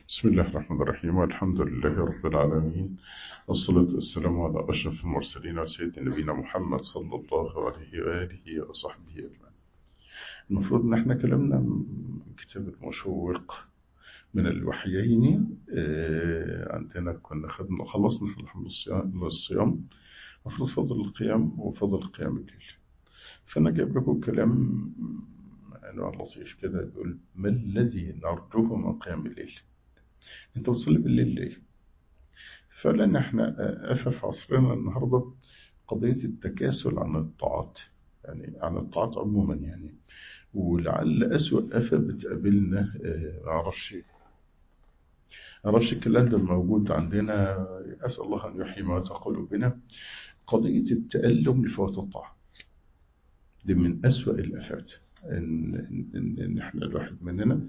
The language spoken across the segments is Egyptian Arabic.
بسم الله الرحمن الرحيم والحمد لله رب العالمين والصلاة والسلام على أشرف المرسلين وسيد نبينا محمد صلى الله عليه وآله وصحبه أجمعين المفروض إن احنا كلامنا من كتاب المشوق من الوحيين آه، عندنا كنا خدنا خلصنا في الحمد الصيام الصيام المفروض فضل القيام وفضل قيام الليل فأنا جايب لكم كلام أنواع لطيف كده يقول ما الذي نرجوه من قيام الليل انت بتصلي بالليل ليه فلان احنا آفة في عصرنا النهاردة قضية التكاسل عن الطاعات يعني عن الطاعات عموما يعني ولعل أسوأ آفة بتقابلنا معرفش معرفش الكلام ده موجود عندنا أسأل الله أن يحيي موت قلوبنا قضية التألم لفوات الطاعة دي من أسوأ الآفات إن, إن, إن إحنا الواحد مننا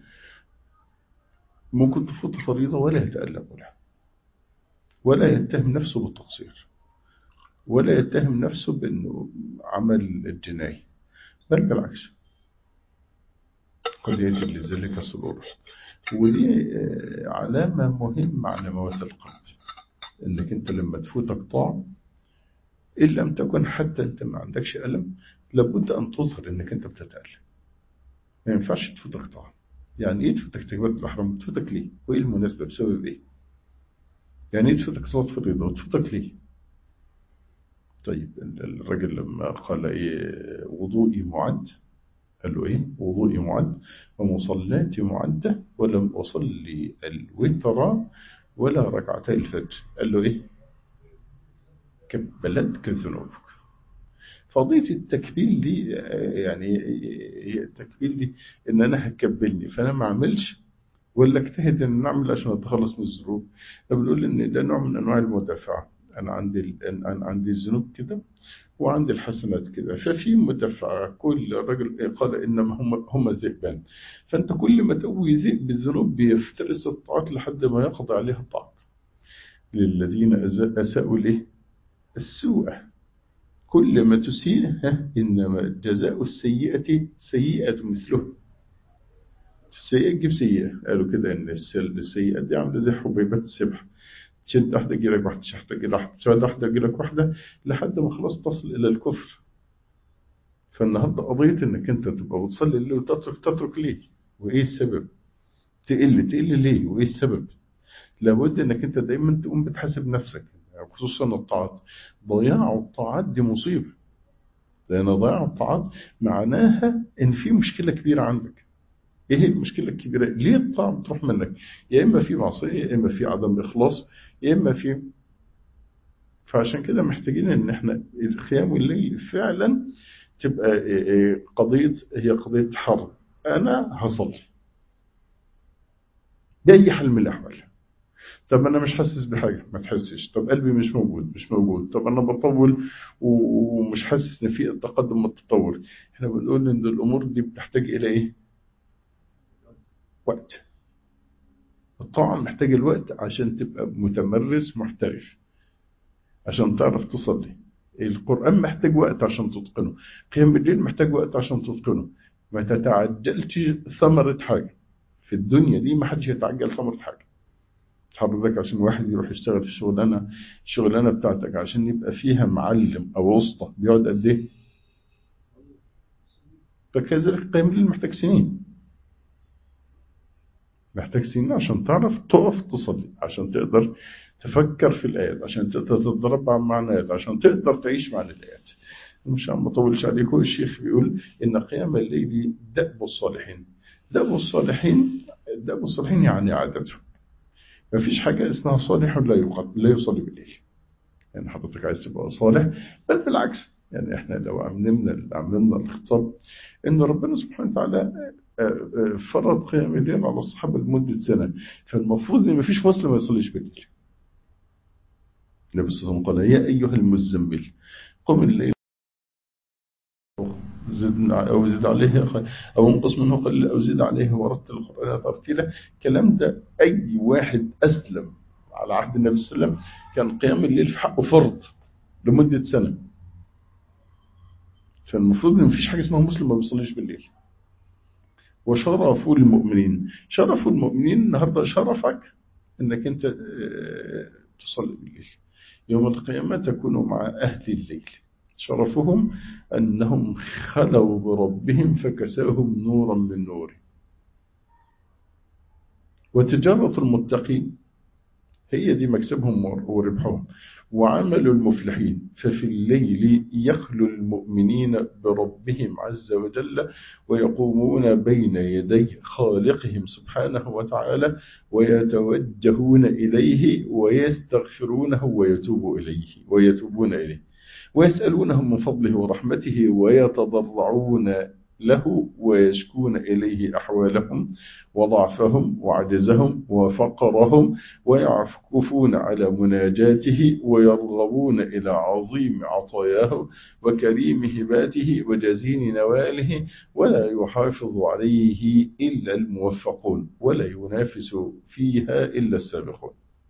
ممكن تفوت فريضة ولا يتألم لها ولا يتهم نفسه بالتقصير ولا يتهم نفسه بأنه عمل الجناي بل بالعكس قد يجب لذلك سرور ودي علامة مهمة على موت القلب انك انت لما تفوتك طاعة ان لم تكن حتى انت ما عندكش ألم لابد ان تظهر انك انت بتتألم ما ينفعش تفوتك طاعة يعني ايه تفوتك تكبيرة الإحرام تفوتك ليه وايه المناسبة بسبب ايه يعني ايه تفوتك صلاة فريضة وتفوتك ليه طيب الراجل لما قال ايه وضوئي معد قال له ايه وضوئي معد ومصلاتي معدة ولم أصلي الوتر ولا ركعتي الفجر قال له ايه كبلتك ذنوبك قضية التكبيل دي يعني هي التكبيل دي ان انا هتكبلني فانا ما اعملش ولا اجتهد ان نعمل عشان اتخلص من الذنوب بنقول ان ده نوع من انواع المدافعة انا عندي انا عندي الذنوب كده وعندي الحسنات كده ففي مدافعة كل راجل قال انما هم هم ذئبان فانت كل ما تقوي ذئب بالذنوب بيفترس الطاعات لحد ما يقضي عليها الطاعات للذين اساءوا الايه السوء كل ما تسيء إنما جزاء السيئة سيئة مثله السيئة تجيب سيئة قالوا كده إن السيئة دي عاملة زي حبيبات السبح تشد واحدة تجيلك واحدة تشد واحدة تشد واحدة تجيلك واحدة لحد ما خلاص تصل إلى الكفر فالنهاردة قضية إنك أنت تبقى بتصلي الليل وتترك تترك ليه وإيه السبب تقل تقل ليه وإيه السبب لابد إنك أنت دايما تقوم بتحاسب نفسك خصوصا الطاعات ضياع الطاعات دي مصيبة لأن ضياع الطاعات معناها إن في مشكلة كبيرة عندك إيه هي المشكلة الكبيرة؟ ليه الطاعة بتروح منك؟ يا إما في معصية يا إما في عدم إخلاص يا إما في فعشان كده محتاجين إن إحنا القيام الليل فعلا تبقى قضية هي قضية حرب أنا هصلي بأي حال من الأحوال طب انا مش حاسس بحاجه ما تحسش طب قلبي مش موجود مش موجود طب انا بطول ومش حاسس ان في التقدم والتطور احنا بنقول ان الامور دي بتحتاج الى ايه وقت الطاعه محتاجه الوقت عشان تبقى متمرس محترف عشان تعرف تصلي القران محتاج وقت عشان تتقنه قيام الليل محتاج وقت عشان تتقنه ما تتعجلش ثمره حاجه في الدنيا دي ما حدش يتعجل ثمره حاجه حضرتك عشان واحد يروح يشتغل في الشغلانه الشغلانه بتاعتك عشان يبقى فيها معلم او وسطى بيقعد قد ايه؟ فكذلك قيام الليل محتاج سنين محتاج سنين عشان تعرف تقف تصلي عشان تقدر تفكر في الايات عشان تقدر تتدرب على المعنيات عشان تقدر تعيش مع الايات مش عم اطولش عليكم الشيخ بيقول ان قيام الليل دأب الصالحين دأب الصالحين دأب الصالحين يعني عادته ما فيش حاجة اسمها صالح لا يقل لا يصلي بالليل يعني حضرتك عايز تبقى صالح بل بالعكس يعني احنا لو عملنا عملنا الاختصار ان ربنا سبحانه وتعالى فرض قيام الليل على الصحابة لمدة سنة فالمفروض ان ما فيش مسلم ما يصليش بالليل النبي صلى الله عليه وسلم قال يا ايها المزمل قم الليل زد أو زد عليه أو انقص منه قليلا أو زد عليه ورتل القرآن ترتيلا الكلام ده أي واحد أسلم على عهد النبي صلى الله عليه وسلم كان قيام الليل في حقه فرض لمدة سنة فالمفروض إن مفيش حاجة اسمها مسلم ما بيصليش بالليل وشرف المؤمنين شرف المؤمنين النهاردة شرفك انك انت تصلي بالليل يوم القيامة تكون مع أهل الليل شرفهم أنهم خلوا بربهم فكساهم نورا من نوره وتجارة المتقين هي دي مكسبهم وربحهم وعمل المفلحين ففي الليل يخلو المؤمنين بربهم عز وجل ويقومون بين يدي خالقهم سبحانه وتعالى ويتوجهون إليه ويستغفرونه ويتوب إليه ويتوبون إليه ويسألونه من فضله ورحمته ويتضرعون له ويشكون إليه أحوالهم وضعفهم وعجزهم وفقرهم ويعكفون على مناجاته ويرغبون إلى عظيم عطاياه وكريم هباته وجزيل نواله ولا يحافظ عليه إلا الموفقون ولا ينافس فيها إلا السابقون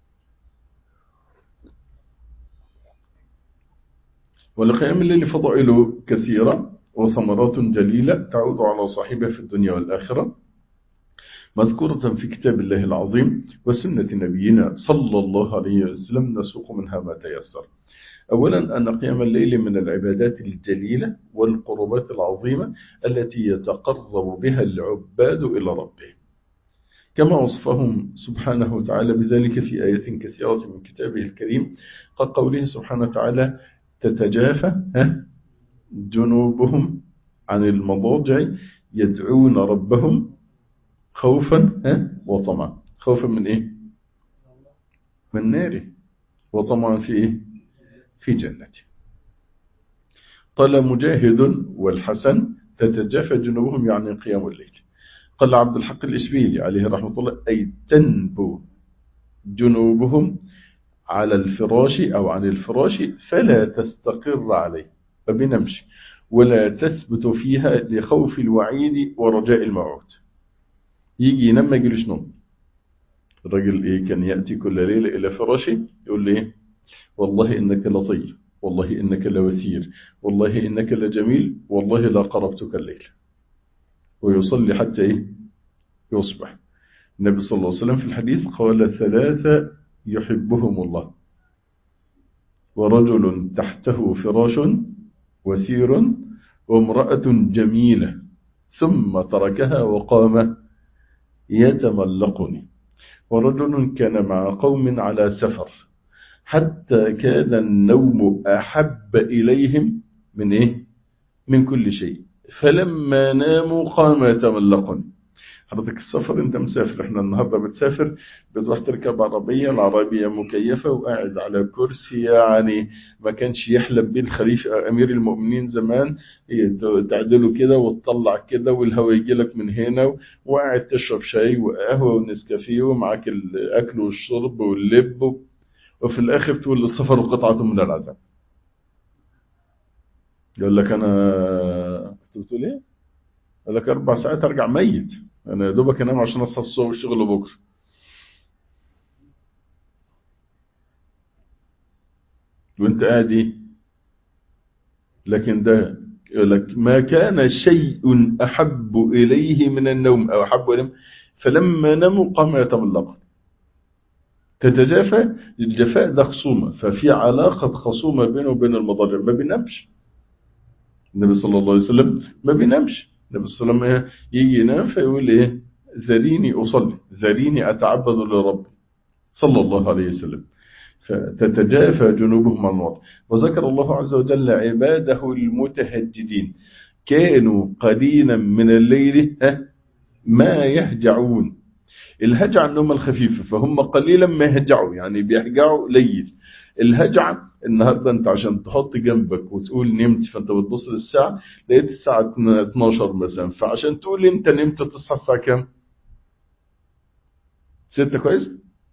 ولقيام الليل فضائله كثيرة وثمرات جليلة تعود على صاحبها في الدنيا والآخرة مذكورة في كتاب الله العظيم وسنة نبينا صلى الله عليه وسلم نسوق منها ما تيسر أولا أن قيام الليل من العبادات الجليلة والقربات العظيمة التي يتقرب بها العباد إلى ربهم كما وصفهم سبحانه وتعالى بذلك في آيات كثيرة من كتابه الكريم قد قوله سبحانه وتعالى تتجافى جنوبهم عن المضاجع يدعون ربهم خوفا وطمعا خوفا من ايه من ناره وطمعا في ايه في جنته قال مجاهد والحسن تتجافى جنوبهم يعني قيام الليل قال عبد الحق الإشبيلي عليه رحمة الله أي تنبو جنوبهم على الفراش أو عن الفراش فلا تستقر عليه ما بنمشي ولا تثبت فيها لخوف الوعيد ورجاء الموعود يجي ينام ما يجيلوش نوم الراجل ايه كان يأتي كل ليلة إلى فراشه يقول لي ايه والله إنك لطيف والله إنك لوثير والله إنك لجميل والله لا قربتك الليل ويصلي حتى ايه يصبح النبي صلى الله عليه وسلم في الحديث قال ثلاثة يحبهم الله ورجل تحته فراش وسير وامرأة جميلة ثم تركها وقام يتملقني ورجل كان مع قوم على سفر حتى كان النوم أحب إليهم من إيه؟ من كل شيء فلما ناموا قام يتملقني حضرتك السفر انت مسافر احنا النهاردة بتسافر بتروح تركب عربية العربية مكيفة وقاعد على كرسي يعني ما كانش يحلم بيه الخليفة امير المؤمنين زمان تعدله كده وتطلع كده والهواء يجي لك من هنا وقاعد تشرب شاي وقهوة ونسكافيه ومعاك الاكل والشرب واللب وفي الاخر تقول السفر قطعة من العذاب يقول لك انا كنت بتقول ايه؟ قال لك اربع ساعات ارجع ميت انا يا دوبك انام عشان اصحى الصبح الشغل بكره وانت قاعد ايه لكن ده يقول لك ما كان شيء احب اليه من النوم او احب اليه فلما ناموا قام يتملق تتجافى الجفاء ده خصومه ففي علاقه خصومه بينه وبين المضاجع ما بينامش النبي صلى الله عليه وسلم ما بينامش النبي صلى الله عليه وسلم يجي ينام فيقول ايه ذريني اصلي ذريني اتعبد لربي صلى الله عليه وسلم فتتجافى جنوبهم عن الوضع وذكر الله عز وجل عباده المتهجدين كانوا قليلا من الليل ما يهجعون الهجع النوم الخفيفة فهم قليلا ما يهجعوا يعني بيهجعوا ليل الهجع النهارده انت عشان تحط جنبك وتقول نمت فانت بتبص للساعه لقيت الساعه 12 مثلا فعشان تقول انت نمت تصحى الساعه كام؟ 6 كويس؟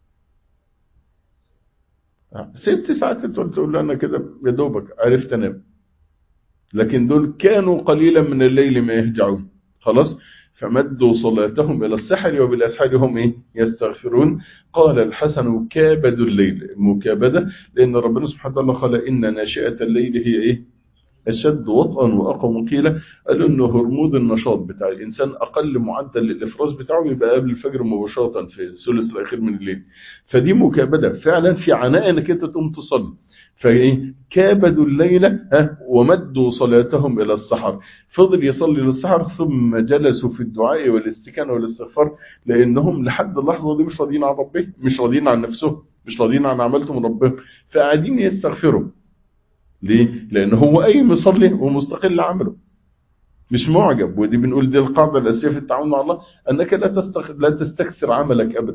ست ساعات تقول له انا كده يا دوبك عرفت انام لكن دول كانوا قليلا من الليل ما يهجعون خلاص فمدوا صلاتهم إلى السحر وبالأسحار هم إيه؟ يستغفرون قال الحسن كابد الليل مكابدة لأن ربنا سبحانه وتعالى قال إن ناشئة الليل هي إيه أشد وطئا وأقوم قيلة قالوا إنه هرمون النشاط بتاع الإنسان أقل معدل الإفراز بتاعه بيبقى قبل الفجر مباشرة في الثلث الأخير من الليل فدي مكابدة فعلا في عناء إنك أنت تقوم تصلي فإيه كابدوا الليلة ها ومدوا صلاتهم إلى السحر فضل يصلي للسحر ثم جلسوا في الدعاء والاستكانة والاستغفار لأنهم لحد اللحظة دي مش راضيين عن ربهم مش راضيين عن نفسهم مش راضيين عن عملتهم ربهم فقاعدين يستغفروا ليه؟ لأن هو قايم يصلي ومستقل عمله مش معجب ودي بنقول دي القاعدة الأساسية في التعامل مع الله أنك لا تستخ... لا تستكثر عملك أبدا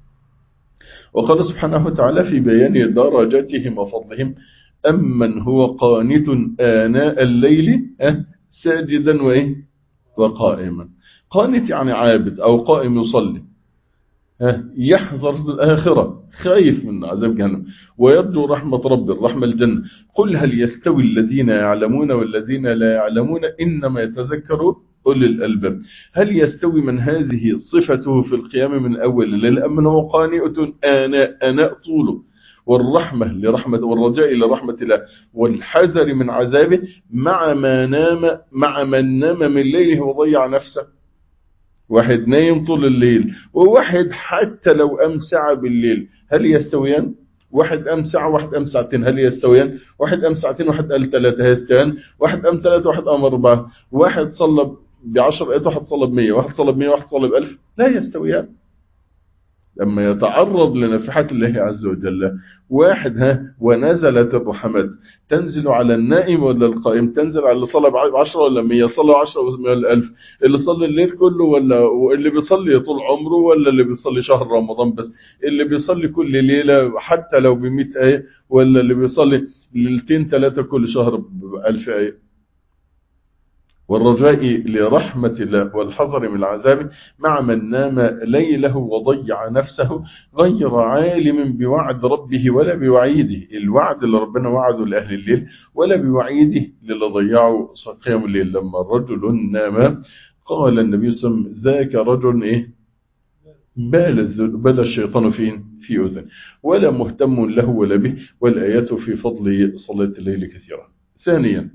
وقال سبحانه وتعالى في بيان درجاتهم وفضلهم أمن هو قانت آناء الليل أه ساجدا وإيه وقائما قانت يعني عابد أو قائم يصلي أه يحذر الآخرة خايف من عذاب جهنم ويرجو رحمة رب الرحمة الجنة قل هل يستوي الذين يعلمون والذين لا يعلمون إنما يتذكروا أولي الألباب هل يستوي من هذه صفته في القيام من أول الليل أم من هو قانئة آناء آناء طوله والرحمة لرحمة والرجاء لرحمة الله والحذر من عذابه مع ما نام مع من نام من ليله وضيع نفسه واحد نايم طول الليل وواحد حتى لو أم ساعة بالليل هل يستويان واحد أم ساعة واحد أم ساعتين هل يستويان واحد أم ساعتين واحد قال ثلاثة يستويان واحد أم ثلاثة واحد أم أربعة واحد صلى بعشر آيات واحد صلى بمية واحد صلى بمية واحد صلى بألف لا يستويان لما يتعرض لنفحات الله عز وجل واحد ها ونزلت الرحمات تنزل على النائم ولا القائم تنزل على اللي صلى بعشرة ولا مية صلى عشرة ولا ألف اللي صلى الليل كله ولا اللي بيصلي طول عمره ولا اللي بيصلي شهر رمضان بس اللي بيصلي كل ليلة حتى لو بمئة آية ولا اللي بيصلي ليلتين ثلاثة كل شهر بألف آية والرجاء لرحمة الله والحذر من العذاب مع من نام ليله وضيع نفسه غير عالم بوعد ربه ولا بوعيده الوعد اللي ربنا وعده لأهل الليل ولا بوعيده للي ضيعوا قيام الليل لما رجل نام قال النبي صلى الله عليه وسلم ذاك رجل إيه بال بال الشيطان فين في أذن ولا مهتم له ولا به والآيات في فضل صلاة الليل كثيرة ثانيا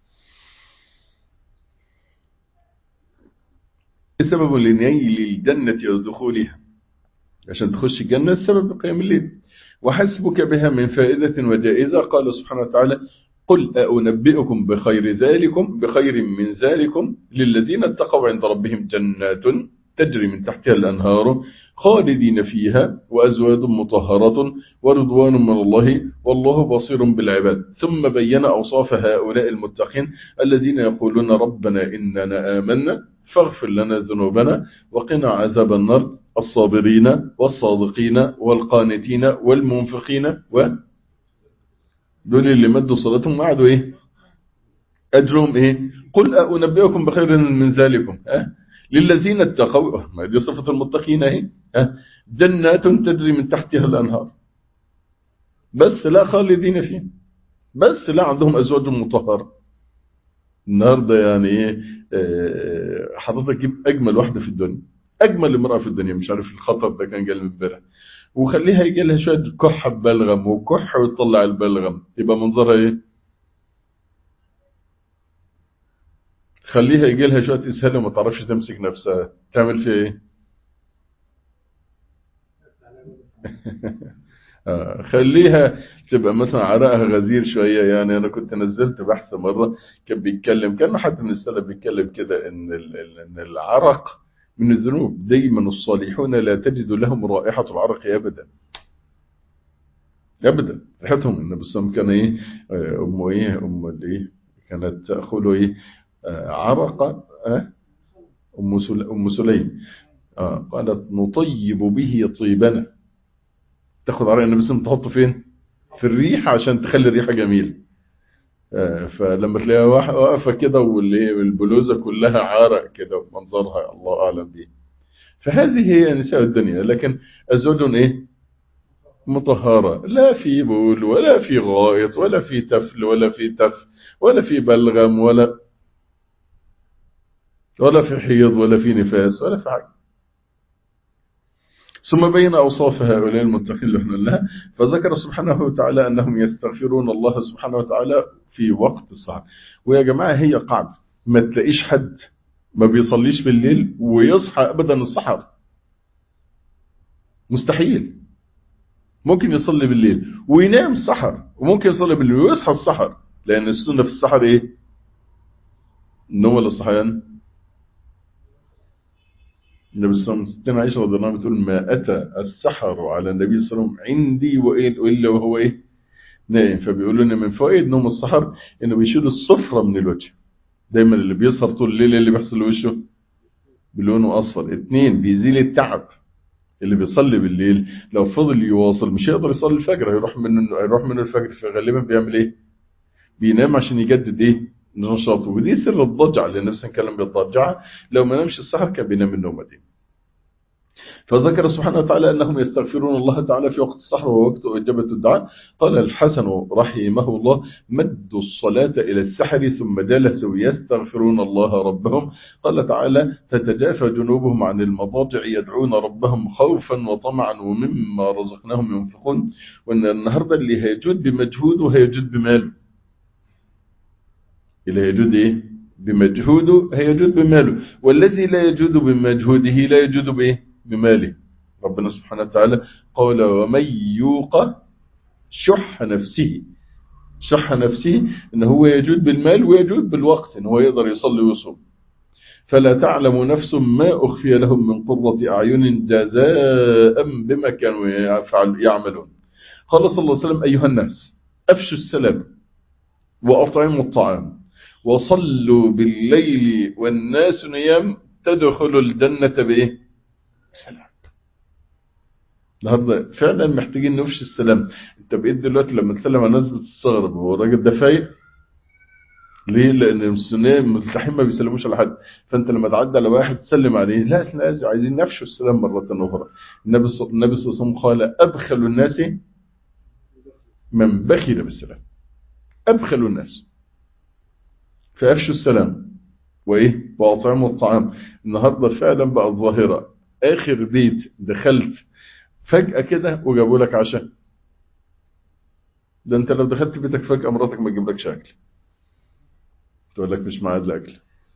سبب لنيل الجنة ودخولها عشان تخش الجنة السبب قيام الليل وحسبك بها من فائدة وجائزة قال سبحانه وتعالى قل أنبئكم بخير ذلكم بخير من ذلكم للذين اتقوا عند ربهم جنات تجري من تحتها الأنهار خالدين فيها وأزواج مطهرة ورضوان من الله والله بصير بالعباد ثم بين أوصاف هؤلاء المتقين الذين يقولون ربنا إننا آمنا فاغفر لنا ذنوبنا وقنا عذاب النار الصابرين والصادقين والقانتين والمنفقين و دول اللي مدوا صلاتهم وقعدوا ايه اجرهم ايه قل أنبئكم بخير من ذلكم أه؟ للذين اتقوا ما دي صفة المتقين اهي أه؟ جنات تجري من تحتها الأنهار بس لا خالدين فيه بس لا عندهم أزواج مطهرة النهاردة يعني ايه حضرتك جيب أجمل واحدة في الدنيا أجمل امرأة في الدنيا مش عارف الخطر ده كان جاي من امبارح وخليها يجي لها شوية كحة ببلغم وكح وتطلع البلغم يبقى منظرها ايه خليها يجي لها شوية إسهال وما تعرفش تمسك نفسها تعمل فيها ايه خليها تبقى مثلا عرقها غزير شوية يعني أنا كنت نزلت بحث مرة كان بيتكلم كان حد من السلف بيتكلم كده إن إن العرق من الذنوب دايما الصالحون لا تجد لهم رائحة العرق أبدا أبدا ريحتهم النبي صلى الله عليه وسلم كان إيه أم إيه أم الإيه كانت تأخذ إيه عرق أم أم سليم قالت نطيب به طيبنا تاخد عرق النبي صلى الله عليه وسلم تحطه فين في الريحة عشان تخلي الريحة جميلة فلما تلاقيها واقفة كده والبلوزة كلها عرق كده ومنظرها الله أعلم به فهذه هي نساء الدنيا لكن أزواج إيه مطهرة لا في بول ولا في غائط ولا في تفل ولا في تف ولا في بلغم ولا ولا في حيض ولا في نفاس ولا في حاجة ثم بين أوصاف هؤلاء المتقين اللي احنا لها فذكر سبحانه وتعالى أنهم يستغفرون الله سبحانه وتعالى في وقت السحر ويا جماعة هي قاعدة ما تلاقيش حد ما بيصليش بالليل ويصحى أبدا السحر مستحيل ممكن يصلي بالليل وينام السحر وممكن يصلي بالليل ويصحى السحر لأن السنة في السحر إيه النوم ولا الصحيان النبي صلى الله عليه وسلم عائشة رضي الله عنها بتقول ما أتى السحر على النبي صلى الله عليه وسلم عندي وإلا وهو إيه نايم فبيقول لنا من فوائد نوم السحر إنه بيشيل الصفرة من الوجه دايما اللي بيسهر طول الليل اللي بيحصل لوشه بلونه أصفر اتنين بيزيل التعب اللي بيصلي بالليل لو فضل يواصل مش هيقدر يصلي الفجر هيروح منه هيروح منه الفجر فغالبا بيعمل ايه بينام عشان يجدد ايه نشاطه ودي سر الضجعه اللي النبي صلى الله عليه وسلم بالضجعه لو ما نامش السحر كان بينام النومه دي فذكر سبحانه وتعالى أنهم يستغفرون الله تعالى في وقت السحر ووقت إجابة الدعاء قال الحسن رحمه الله مدوا الصلاة إلى السحر ثم جلسوا يستغفرون الله ربهم قال تعالى تتجافى جنوبهم عن المضاجع يدعون ربهم خوفا وطمعا ومما رزقناهم ينفقون وأن النهاردة اللي هيجود بمجهوده هيجود بماله اللي هيجود إيه بمجهوده هيجود بماله والذي لا يجود بمجهوده لا يجود بإيه بماله ربنا سبحانه وتعالى قال ومن يوق شح نفسه شح نفسه ان هو يجود بالمال ويجود بالوقت ان هو يقدر يصلي ويصوم فلا تعلم نفس ما أخفي لهم من قرة أعين جزاء بما كانوا يعملون قال صلى الله عليه وسلم أيها الناس أفشوا السلام وأطعموا الطعام وصلوا بالليل والناس نيام تدخلوا الجنة بإيه سلام النهارده فعلا محتاجين نفش السلام انت بقيت دلوقتي لما تسلم على الناس بتستغرب هو الراجل ده فايق ليه لان المسلمين الملتحين ما بيسلموش على حد فانت لما تعدي على واحد تسلم عليه لا احنا عايزين نفشوا السلام مره اخرى النبي صلى الله عليه وسلم قال ابخل الناس من بخل بالسلام ابخل الناس فافشوا السلام وايه واطعموا الطعام النهارده فعلا بقى الظاهره اخر بيت دخلت فجأة كده وجابوا لك عشاء ده انت لو دخلت بيتك فجأة مراتك ما تجيبلكش اكل تقول لك مش معاد الاكل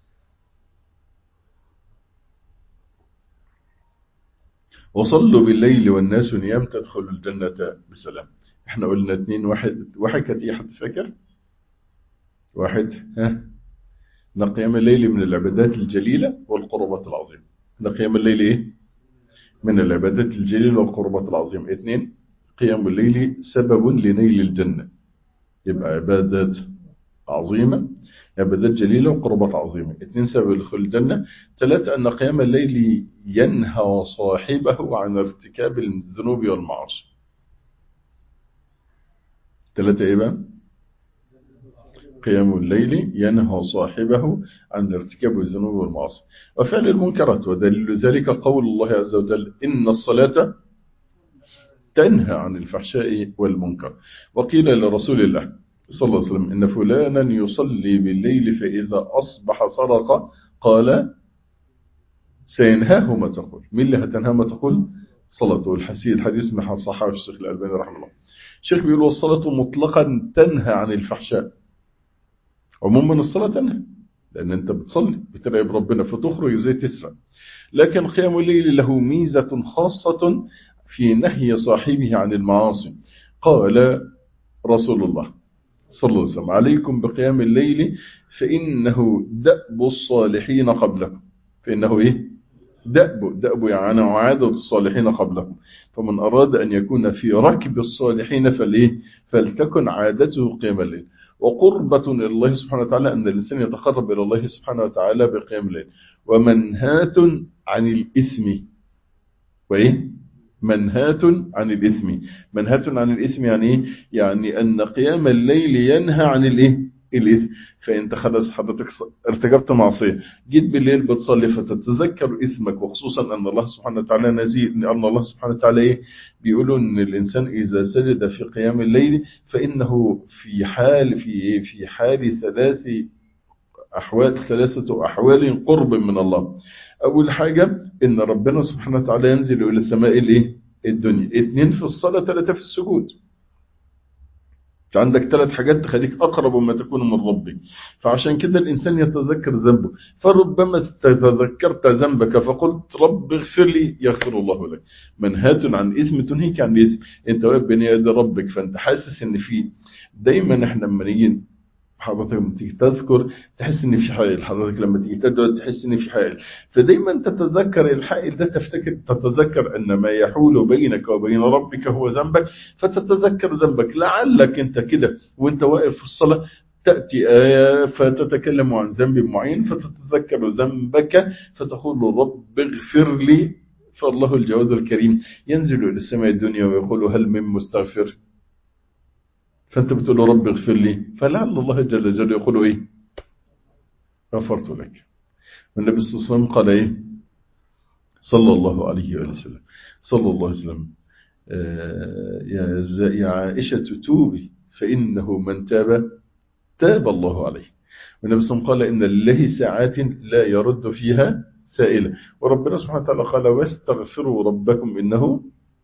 وصلوا بالليل والناس نيام تدخلوا الجنة بسلام احنا قلنا اتنين واحد واحد كانت ايه حد فاكر واحد ها ان قيام الليل من العبادات الجليلة والقربات العظيمة ان قيام الليل ايه من العبادات الجليلة والقربات العظيمة اثنين قيام الليل سبب لنيل الجنة يبقى عبادات عظيمة عبادات جليلة وقربات عظيمة اثنين سبب لدخول الجنة ثلاثة أن قيام الليل ينهى صاحبه عن ارتكاب الذنوب والمعاصي ثلاثة إيه بقى؟ قيام الليل ينهى صاحبه عن ارتكاب الذنوب والمعاصي وفعل المنكرات ودليل ذلك قول الله عز وجل إن الصلاة تنهى عن الفحشاء والمنكر وقيل لرسول الله صلى الله عليه وسلم إن فلانا يصلي بالليل فإذا أصبح سرق قال سينهاه ما تقول مين اللي هتنهى ما تقول صلاته الحسيد الحديث من صحابه الشيخ الألباني رحمه الله الشيخ بيقول والصلاة مطلقا تنهى عن الفحشاء عموما الصلاة تنهى لأن أنت بتصلي بتراقب ربنا فتخرج زي تسرع لكن قيام الليل له ميزة خاصة في نهي صاحبه عن المعاصي قال رسول الله صلى الله عليه وسلم عليكم بقيام الليل فإنه دأب الصالحين قبلكم فإنه إيه دأب دأب يعني عادة الصالحين قبلكم فمن أراد أن يكون في ركب الصالحين فالإيه فلتكن عادته قيام الليل وقربة إلى الله سبحانه وتعالى أن الإنسان يتقرب إلى الله سبحانه وتعالى بقيام الليل ومنهاة عن الإثم وإيه منهاة عن الإثم منهاة عن الإثم يعني إيه يعني أن قيام الليل ينهى عن الإيه الإثم فأنت خلاص حضرتك ارتكبت معصية جيت بالليل بتصلي فتتذكر إثمك وخصوصا أن الله سبحانه وتعالى نزيل أن الله سبحانه وتعالى إيه بيقولوا أن الإنسان إذا سجد في قيام الليل فإنه في حال في في حال ثلاث أحوال ثلاثة أحوال قرب من الله أول حاجة إن ربنا سبحانه وتعالى ينزل إلى السماء الإيه الدنيا اثنين في الصلاة ثلاثة في السجود انت عندك ثلاث حاجات تخليك أقرب ما تكون من ربك فعشان كده الإنسان يتذكر ذنبه فربما تذكرت ذنبك فقلت رب اغفر لي يغفر الله لك منهات عن إثم تنهيك عن إثم أنت واقف بين يدي ربك فأنت حاسس إن في دايما احنا لما نيجي حضرتك لما تيجي تذكر تحس ان في حائل حضرتك لما تيجي تدعو تحس ان في حائل فدايما تتذكر الحائل ده تفتكر تتذكر ان ما يحول بينك وبين ربك هو ذنبك فتتذكر ذنبك لعلك انت كده وانت واقف في الصلاه تأتي آية فتتكلم عن ذنب معين فتتذكر ذنبك فتقول رب اغفر لي فالله الجواد الكريم ينزل إلى السماء الدنيا ويقول هل من مستغفر فأنت بتقول له رب اغفر لي فلعل الله جل جلاله يقول إيه غفرت لك والنبي صلى الله عليه وسلم قال إيه صلى الله عليه وسلم صلى الله عليه وسلم آه يا, يا عائشة توبي فإنه من تاب تاب الله عليه والنبي صلى الله عليه وسلم قال إن لله ساعات لا يرد فيها سائلة وربنا سبحانه وتعالى قال واستغفروا ربكم إنه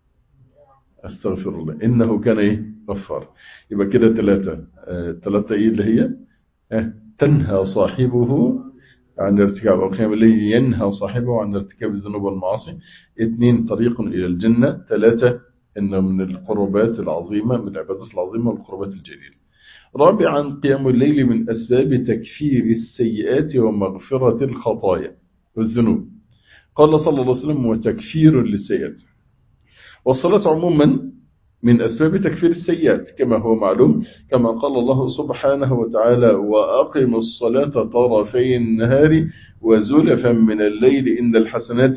استغفر الله إنه كان إيه غفار يبقى كده ثلاثة آه ثلاثة إيه اللي هي آه تنهى صاحبه عن ارتكاب القيام الليل ينهى صاحبه عن ارتكاب الذنوب والمعاصي اثنين طريق إلى الجنة ثلاثة إنه من القربات العظيمة من العبادات العظيمة والقربات الجليلة رابعا قيام الليل من أسباب تكفير السيئات ومغفرة الخطايا والذنوب قال صلى الله عليه وسلم وتكفير للسيئات والصلاة عموما من أسباب تكفير السيئات كما هو معلوم كما قال الله سبحانه وتعالى وأقم الصلاة طرفي النهار وزلفا من الليل إن الحسنات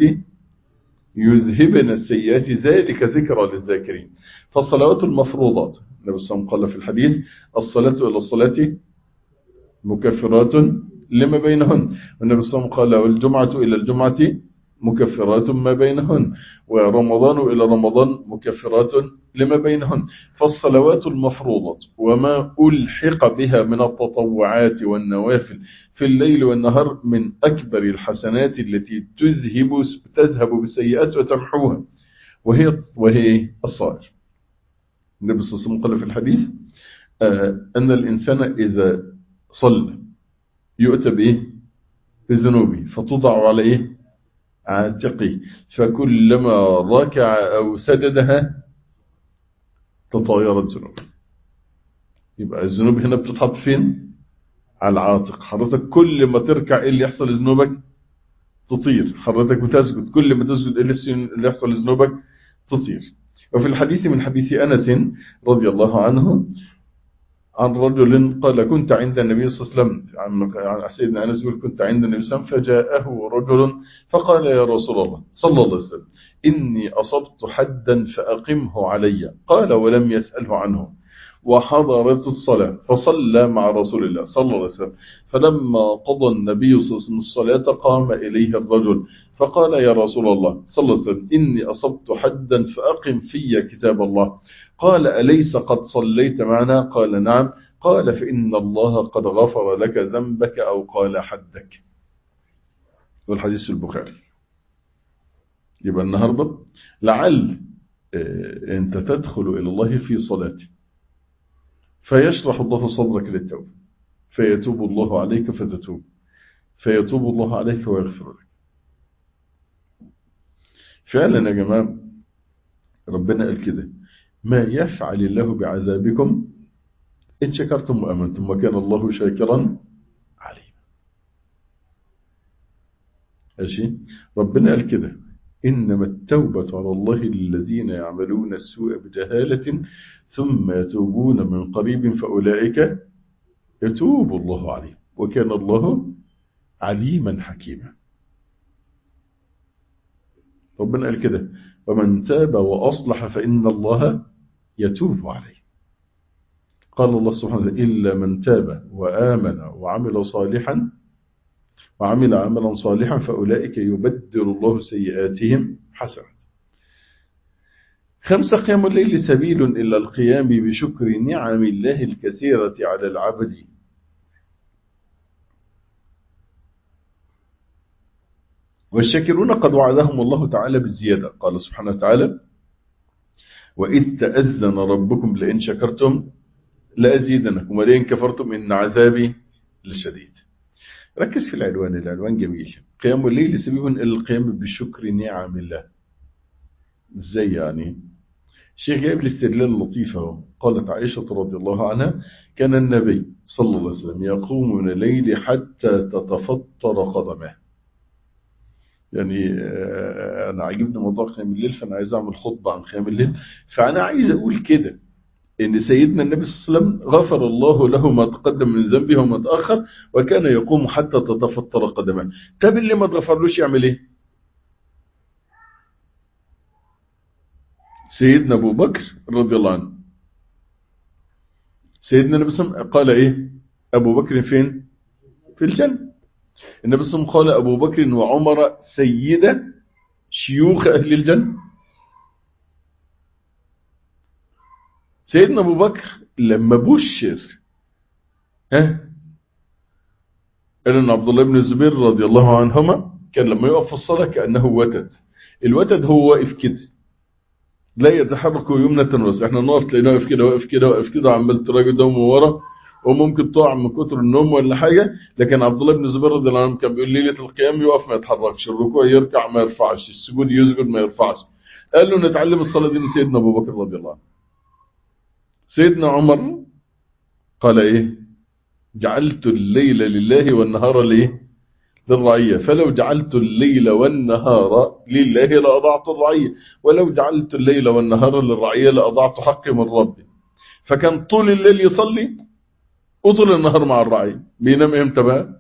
يذهبن السيئات ذلك ذكرى للذاكرين فالصلوات المفروضات النبي صلى الله عليه وسلم قال في الحديث الصلاة إلى الصلاة مكفرات لما بينهن والنبي صلى الله عليه وسلم قال والجمعة إلى الجمعة مكفرات ما بينهن ورمضان إلى رمضان مكفرات لما بينهن فالصلوات المفروضة وما ألحق بها من التطوعات والنوافل في الليل والنهار من أكبر الحسنات التي تذهب تذهب بالسيئات وتمحوها وهي وهي الصائر النبي صلى الله عليه وسلم قال في الحديث آه أن الإنسان إذا صلى يؤتى بإيه بذنوبه فتضع على إيه عاتقه فكلما ركع أو سجدها تطايرت ذنوبه يبقى الذنوب هنا بتتحط فين على العاتق حضرتك كل ما تركع ايه اللي يحصل لذنوبك تطير حضرتك بتسجد كل ما تسجد ايه اللي يحصل لذنوبك تطير وفي الحديث من حديث أنس رضي الله عنه عن رجل قال كنت عند النبي صلى الله عليه وسلم عن سيدنا أنس يقول كنت عند النبي صلى الله عليه وسلم فجاءه رجل فقال يا رسول الله صلى الله عليه وسلم إني أصبت حدا فأقمه علي قال ولم يسأله عنه وحضرت الصلاة فصلى مع رسول الله صلى الله عليه وسلم فلما قضى النبي صلى الله عليه وسلم الصلاة قام إليه الرجل فقال يا رسول الله صلى الله عليه وسلم إني أصبت حدا فأقم في كتاب الله قال أليس قد صليت معنا قال نعم قال فإن الله قد غفر لك ذنبك أو قال حدك والحديث البخاري يبقى النهاردة لعل أنت تدخل إلى الله في صلاتك فيشرح الله صدرك للتوبة فيتوب الله عليك فتتوب فيتوب الله عليك ويغفر لك فعلا يا جماعة ربنا قال كده ما يفعل الله بعذابكم إن شكرتم وأمنتم وكان الله شاكرا عليما ماشي ربنا قال كده إنما التوبة على الله للذين يعملون السوء بجهالة ثم يتوبون من قريب فأولئك يتوب الله عليهم وكان الله عليما حكيما ربنا قال كده ومن تاب وأصلح فإن الله يتوب عليه قال الله سبحانه وتعالى إلا من تاب وآمن وعمل صالحا وعمل عملا صالحا فأولئك يبدل الله سيئاتهم حسنات خمسة قيام الليل سبيل إلى القيام بشكر نعم الله الكثيرة على العبد والشاكرون قد وعدهم الله تعالى بالزيادة قال سبحانه وتعالى وإذ تأذن ربكم لئن شكرتم لأزيدنكم ولئن كفرتم إن عذابي لشديد ركز في العنوان العنوان جميل قيام الليل سبيل إلى القيام بشكر نعم الله ازاي يعني الشيخ جايب الاستدلال لطيفة قالت عائشة رضي الله عنها كان النبي صلى الله عليه وسلم يقوم من الليل حتى تتفطر قدمه يعني أنا عجبني موضوع قيام الليل فأنا عايز أعمل خطبة عن قيام الليل فأنا عايز أقول كده إن سيدنا النبي صلى الله عليه وسلم غفر الله له ما تقدم من ذنبه وما تأخر وكان يقوم حتى تتفطر قدمه طب اللي ما تغفرلوش يعمل إيه سيدنا أبو بكر رضي الله عنه سيدنا النبي صلى الله عليه وسلم قال إيه أبو بكر فين في الجنة النبي صلى الله عليه وسلم قال أبو بكر وعمر سيدة شيوخ أهل الجنة سيدنا أبو بكر لما بشر ها قال أن عبد الله بن الزبير رضي الله عنهما كان لما يقف في الصلاة كأنه وتد الوتد هو واقف كده لا يتحرك يمنة ويسرى احنا نقف تلاقينا واقف كده واقف كده واقف كده وعمال تراجع قدام وورا وممكن تقع من كتر النوم ولا حاجة لكن عبد الله بن الزبير رضي الله عنه كان بيقول ليلة القيام يقف ما يتحركش الركوع يركع ما يرفعش السجود يسجد ما يرفعش قال له نتعلم الصلاة دي من سيدنا أبو بكر رضي الله عنه سيدنا عمر قال ايه جعلت الليل لله والنهار ليه للرعية فلو جعلت الليل والنهار لله لأضعت الرعية ولو جعلت الليل والنهار للرعية لأضعت حقي من ربي فكان طول الليل يصلي وطول النهار مع الرعية بينام امتى بقى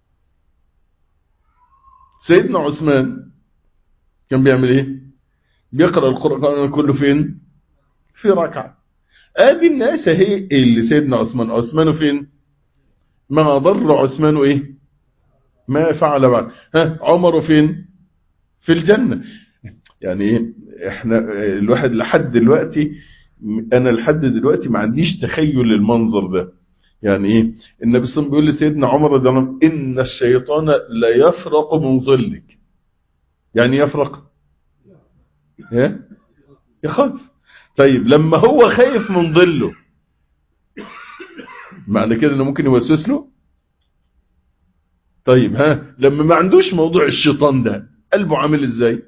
سيدنا عثمان كان بيعمل ايه بيقرأ القرآن كله فين في ركعة ادي الناس هي اللي سيدنا عثمان عثمان فين ما ضر عثمان ايه ما فعل بعد ها عمر فين في الجنة يعني احنا الواحد لحد دلوقتي انا لحد دلوقتي ما عنديش تخيل للمنظر ده يعني ايه النبي صلى الله عليه وسلم بيقول لسيدنا عمر رضي الله عنه ان الشيطان لا يفرق من ظلك يعني يفرق ايه يخاف طيب لما هو خايف من ظله معنى كده انه ممكن يوسوس له طيب ها لما ما عندوش موضوع الشيطان ده قلبه عامل ازاي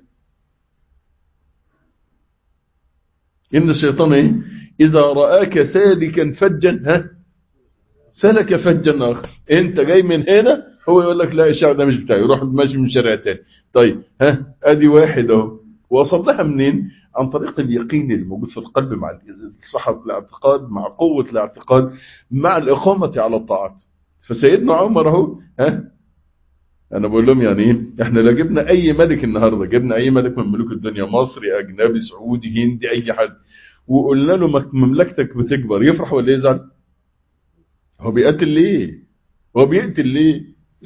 ان الشيطان ايه اذا رآك سالكا فجا ها سلك فجا اخر انت جاي من هنا هو يقول لك لا الشارع ده مش بتاعي يروح ماشي من شارع تاني طيب ها ادي واحد اهو وصل لها منين عن طريق اليقين الموجود في القلب مع صحة الاعتقاد مع قوة الاعتقاد مع الإقامة على الطاعات فسيدنا عمر اهو ها انا بقول لهم يعني ايه احنا لو جبنا اي ملك النهارده جبنا اي ملك من ملوك الدنيا مصري اجنبي سعودي هندي اي حد وقلنا له مملكتك بتكبر يفرح ولا يزعل هو بيقتل ليه هو بيقتل ليه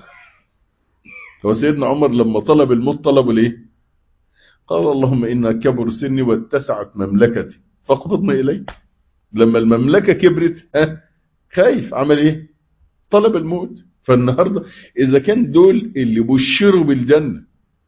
هو سيدنا عمر لما طلب الموت طلبه ليه قال اللهم إن كبر سني واتسعت مملكتي فاقبضني إليك لما المملكة كبرت ها خايف عمل ايه طلب الموت فالنهاردة إذا كان دول اللي بشروا بالجنة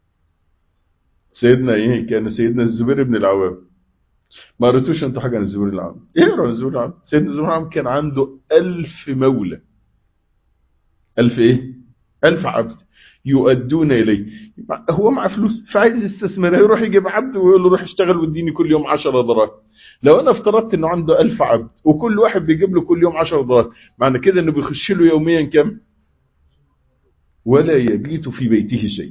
سيدنا إيه كان سيدنا الزبير بن العوام ما قريتوش أنت حاجة عن الزبير العوام اقرا عن الزبير العوام سيدنا الزبير العوام كان عنده ألف مولى ألف إيه ألف عبد يؤدون إليه هو معاه فلوس فعايز يستثمرها يروح يجيب عبد ويقول له روح اشتغل واديني كل يوم 10 دراهم لو انا افترضت انه عنده 1000 عبد وكل واحد بيجيب له كل يوم 10 دراهم معنى كده انه بيخش له يوميا كم ولا يبيت في بيته شيء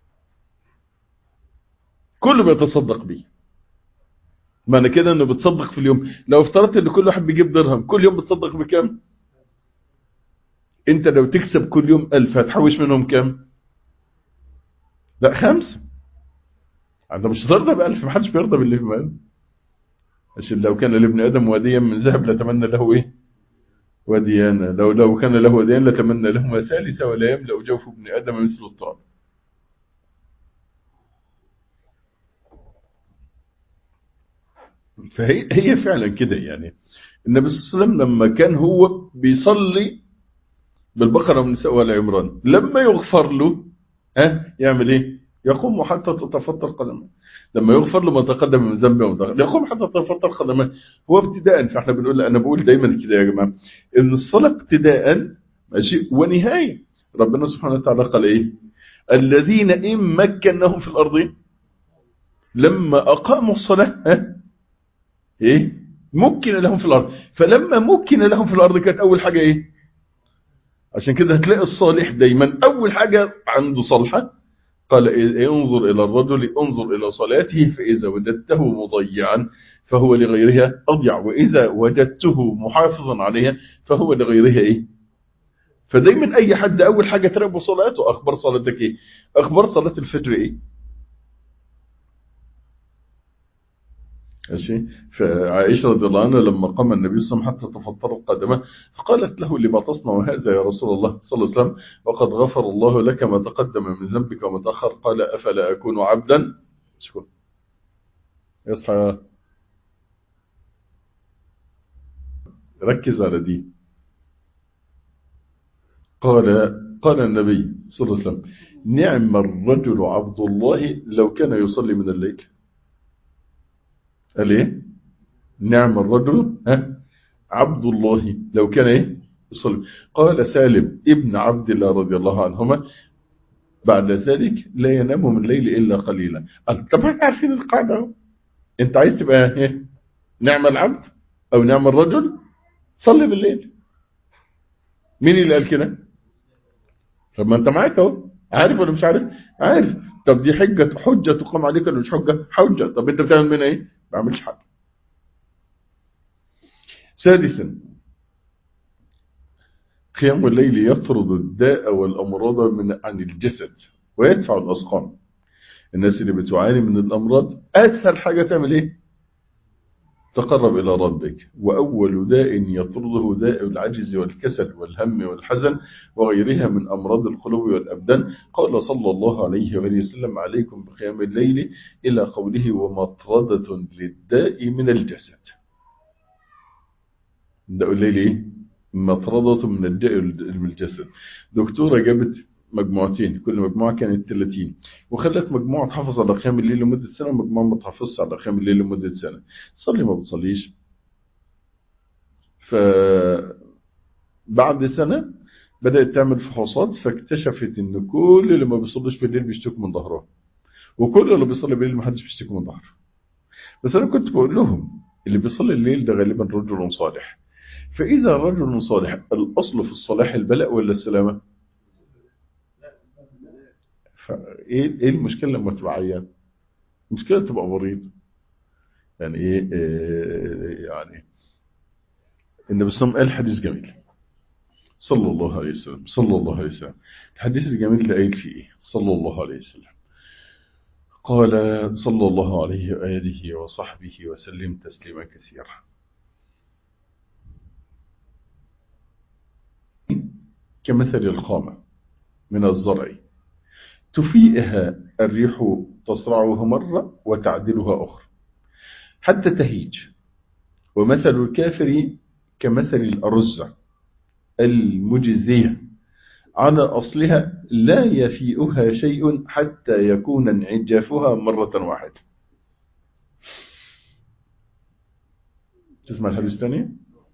كله بيتصدق بيه معنى كده انه بتصدق في اليوم لو افترضت ان كل واحد بيجيب درهم كل يوم بتصدق بكم انت لو تكسب كل يوم ألف هتحوش منهم كم لا خمسة انت مش هترضى بألف محدش بيرضى باللي في مال عشان لو كان لابن آدم واديا من ذهب لتمنى له ايه وديانا لو لو كان له وديان لتمنى لهما ثالثة ولا يملأ جوف ابن آدم مثل الطعام فهي هي فعلا كده يعني النبي صلى الله عليه وسلم لما كان هو بيصلي بالبقرة والنساء ولا عمران لما يغفر له ها يعمل ايه يقوم حتى تتفطر قدمه لما يغفر له ما تقدم من ذنبه وما تأخر يقوم حتى تتفطر قدمه هو ابتداء فاحنا بنقول انا بقول دايما كده يا جماعه ان الصلاه ابتداء ماشي ونهايه ربنا سبحانه وتعالى قال ايه الذين ان مكناهم في الارض لما اقاموا الصلاه ها ايه مكن لهم في الارض فلما مكن لهم في الارض كانت اول حاجه ايه عشان كده هتلاقي الصالح دايما اول حاجه عنده صالحه قال انظر الى الرجل انظر الى صلاته فاذا وجدته مضيعا فهو لغيرها اضيع واذا وجدته محافظا عليها فهو لغيرها ايه فدايما اي حد اول حاجه تراقبه صلاته اخبار صلاتك ايه اخبار صلاه الفجر ايه ماشي فعائشة رضي الله عنها لما قام النبي صلى الله عليه وسلم حتى تفطرت قدمه فقالت له لما تصنع هذا يا رسول الله صلى الله عليه وسلم وقد غفر الله لك ما تقدم من ذنبك وما تأخر قال أفلا أكون عبدا شكرا يصحى ركز على دي قال قال النبي صلى الله عليه وسلم نعم الرجل عبد الله لو كان يصلي من الليل قال ايه نعم الرجل ها عبد الله لو كان ايه يصلي قال سالم ابن عبد الله رضي الله عنهما بعد ذلك لا ينام من الليل الا قليلا طب احنا عارفين القاعده اهو انت عايز تبقى ايه نعم العبد او نعم الرجل صلي بالليل مين اللي قال كده طب ما انت معاك اهو عارف ولا مش عارف عارف طب دي حجه حجه تقام عليك ولا مش حجه حجه طب انت بتعمل منها ايه ما بعملش حاجه سادسا قيام الليل يطرد الداء والامراض من عن الجسد ويدفع الاسقام الناس اللي بتعاني من الامراض اسهل حاجه تعمل ايه تقرب إلى ربك وأول داء يطرده داء العجز والكسل والهم والحزن وغيرها من أمراض القلوب والأبدان قال صلى الله عليه وآله وسلم عليكم بقيام الليل إلى قوله ومطردة للداء من الجسد داء الليل إيه؟ مطردة من الداء من الجسد دكتورة جابت مجموعتين كل مجموعة كانت 30 وخلت مجموعة تحافظ على قيام الليل لمدة سنة ومجموعة ما تحافظش على قيام الليل لمدة سنة تصلي ما بتصليش ف بعد سنة بدأت تعمل فحوصات فاكتشفت ان كل اللي ما بيصليش بالليل بيشتكوا من ظهره وكل اللي بيصلي بالليل ما حدش بيشتكي من ظهره بس انا كنت بقول لهم اللي بيصلي الليل ده غالبا رجل صالح فإذا رجل صالح الأصل في الصلاح البلاء ولا السلامة فايه ايه المشكله لما تبقى عيان المشكله تبقى مريض يعني ايه, إيه يعني النبي صلى الله عليه وسلم قال حديث جميل صلى الله عليه وسلم صلى الله عليه وسلم الحديث الجميل ده قايل فيه ايه صلى الله عليه وسلم قال صلى الله عليه وآله وصحبه وسلم تسليما كثيرا كمثل الخامة من الزرع تفيئها الريح تصرعها مرة وتعدلها أخرى حتى تهيج ومثل الكافر كمثل الأرزة المجزية على أصلها لا يفيئها شيء حتى يكون انعجافها مرة واحدة تسمع الحديث الثاني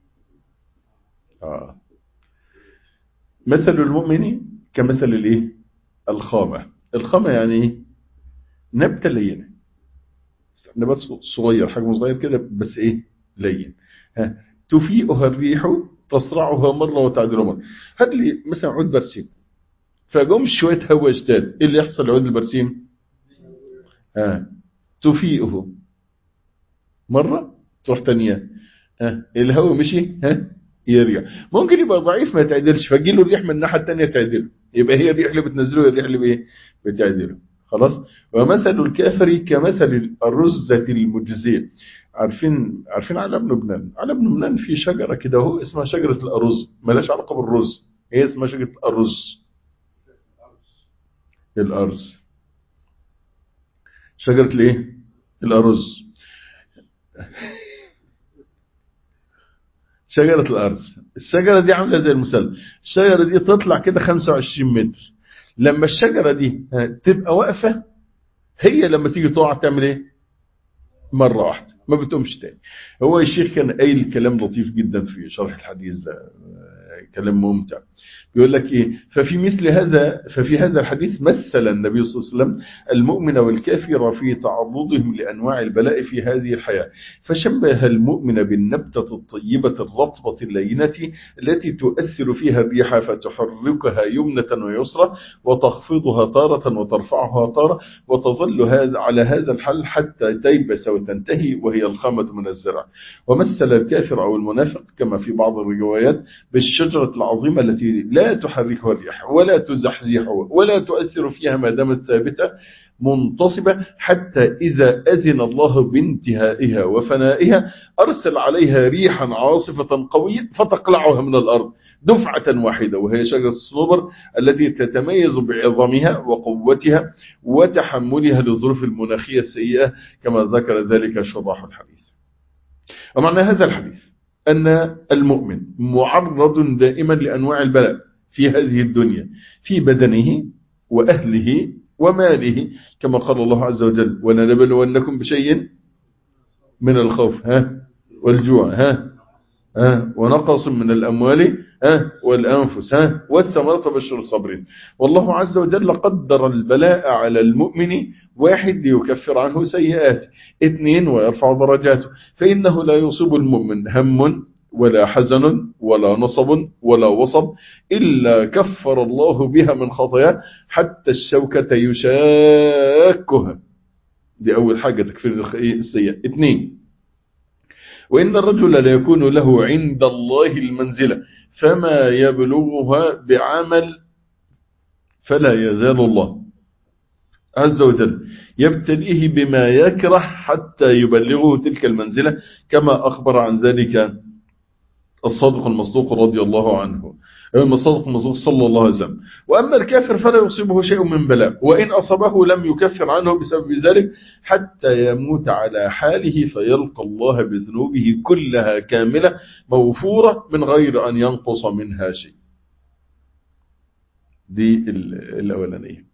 آه. مثل المؤمن كمثل الايه الخامة الخامة يعني ايه نبتة لينة نبات صغير حجمه صغير كده بس ايه لين ها تفيئها الريح تصرعها مرة وتعدلها مرة هات لي مثلا عود برسيم فجم شوية هواء اشتاد ايه اللي يحصل لعود البرسيم ها تفيئه مرة تروح تانية ها الهواء مشي ها يرجع ممكن يبقى ضعيف ما يتعدلش فجي له الريح من الناحيه الثانيه تعدله يبقى هي الريح اللي بتنزله هي الريح اللي بايه بتعدله خلاص ومثل الكافر كمثل الرزة المجزية عارفين عارفين على ابن لبنان على ابن لبنان في شجرة كده هو اسمها شجرة الأرز ملاش علاقة بالرز هي اسمها شجرة الأرز الأرز شجرة الايه الأرز شجرة الأرز الشجرة دي عاملة زي المثلث الشجرة دي تطلع كده 25 متر لما الشجرة دي تبقى واقفة هي لما تيجي تقع تعمل ايه مرة واحدة ما بتقومش تاني هو الشيخ كان قايل كلام لطيف جدا في شرح الحديث ده كلام ممتع يقول لك ايه ففي مثل هذا ففي هذا الحديث مثل النبي صلى الله عليه وسلم المؤمن والكافر في تعرضهم لانواع البلاء في هذه الحياه فشبه المؤمن بالنبته الطيبه الرطبه اللينه التي تؤثر فيها الريح فتحركها يمنه ويسرى وتخفضها تاره وترفعها تاره وتظل هذا على هذا الحال حتى تيبس وتنتهي وهي الخامه من الزرع ومثل الكافر او المنافق كما في بعض الروايات بالشجره العظيمه التي لا لا تحركها الريح ولا تزحزحها ولا تؤثر فيها ما دامت ثابتة منتصبة حتى إذا أذن الله بانتهائها وفنائها أرسل عليها ريحا عاصفة قوية فتقلعها من الأرض دفعة واحدة وهي شجرة الصبر التي تتميز بعظمها وقوتها وتحملها للظروف المناخية السيئة كما ذكر ذلك شراح الحديث ومعنى هذا الحديث أن المؤمن معرض دائما لأنواع البلاء في هذه الدنيا في بدنه وأهله وماله كما قال الله عز وجل ولنبلونكم بشيء من الخوف ها والجوع ها ها ونقص من الأموال ها والأنفس ها والثمرة بشر الصابرين والله عز وجل قدر البلاء على المؤمن واحد ليكفر عنه سيئاته اثنين ويرفع درجاته فإنه لا يصيب المؤمن هم ولا حزن ولا نصب ولا وصب إلا كفر الله بها من خطاياه حتى الشوكة يشاكها دي أول حاجة تكفير السيئة اثنين وإن الرجل لا يكون له عند الله المنزلة فما يبلغها بعمل فلا يزال الله عز وجل يبتليه بما يكره حتى يبلغه تلك المنزلة كما أخبر عن ذلك الصادق المصدوق رضي الله عنه الصادق المصدوق صلى الله عليه وسلم وأما الكافر فلا يصيبه شيء من بلاء وإن أصابه لم يكفر عنه بسبب ذلك حتى يموت على حاله فيلقى الله بذنوبه كلها كاملة موفورة من غير أن ينقص منها شيء دي الأولانية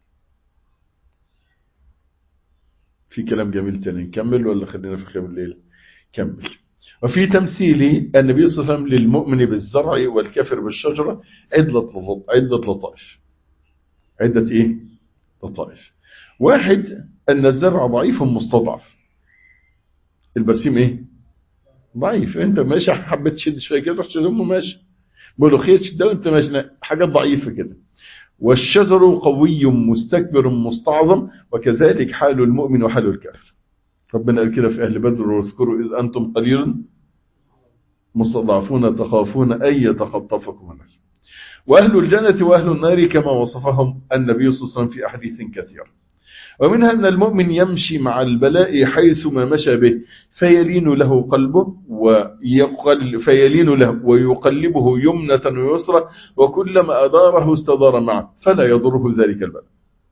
في كلام جميل تاني نكمل ولا خلينا في خيام الليل كمل وفي تمثيل النبي صلى الله عليه وسلم للمؤمن بالزرع والكافر بالشجرة عدة عدة لطائف عدة ايه لطائف واحد ان الزرع ضعيف مستضعف البرسيم ايه ضعيف انت ماشي حبيت تشد شويه كده تروح تشدهم ماشي ملوخيه تشدها وانت ماشي حاجات ضعيفه كده والشجر قوي مستكبر مستعظم وكذلك حال المؤمن وحال الكافر ربنا قال كده في أهل بدر واذكروا إذ أنتم قليل مستضعفون تخافون أن يتخطفكم الناس وأهل الجنة وأهل النار كما وصفهم النبي صلى الله عليه وسلم في أحاديث كثيرة ومنها أن المؤمن يمشي مع البلاء حيث ما مشى به فيلين له قلبه ويقل فيلين له ويقلبه يمنة ويسرى وكلما أداره استدار معه فلا يضره ذلك البلاء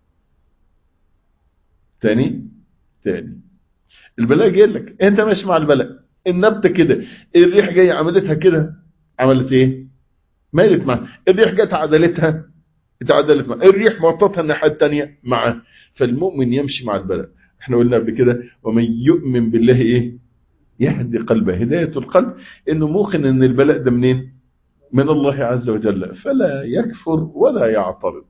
تاني تاني البلاء جاي لك انت ماشي مع البلاء النبتة كده الريح جاية عملتها كده عملت ايه مالت معها الريح جت عدلتها اتعدلت معها الريح معطتها الناحية التانية معها فالمؤمن يمشي مع البلاء احنا قلنا قبل كده ومن يؤمن بالله ايه يهدي قلبه هداية القلب انه موقن ان البلاء ده منين من الله عز وجل فلا يكفر ولا يعترض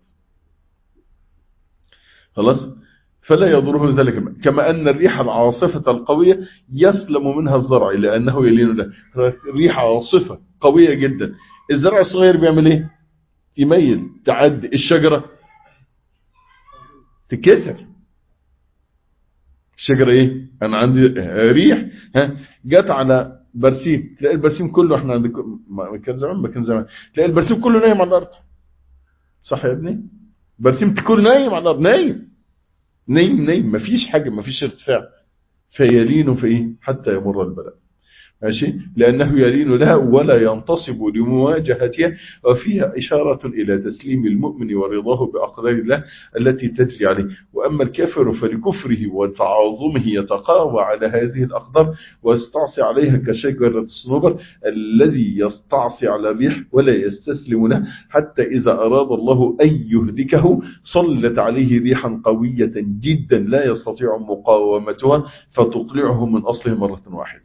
خلاص فلا يضره ذلك كما أن الريح العاصفة القوية يسلم منها الزرع لأنه يلين له الريح عاصفة قوية جدا الزرع الصغير بيعمل ايه يميل تعدي الشجرة تكسر الشجرة ايه انا عندي ريح ها جت على برسيم تلاقي البرسيم كله احنا عندك كان زمان ما كان زمان تلاقي البرسيم كله نايم على الارض صح يا ابني برسيم كله نايم على الارض نايم نايم نايم مفيش حاجة مفيش ارتفاع فيلين في ايه حتى يمر البلاء ماشي لأنه يلين لها ولا ينتصب لمواجهتها وفيها إشارة إلى تسليم المؤمن ورضاه بأقدار الله التي تجري عليه وأما الكافر فلكفره وتعاظمه يتقاوى على هذه الأقدار ويستعصي عليها كشجرة الصنوبر الذي يستعصي على الريح ولا يستسلم له حتى إذا أراد الله أن يهلكه صلت عليه ريحا قوية جدا لا يستطيع مقاومتها فتقلعه من أصله مرة واحدة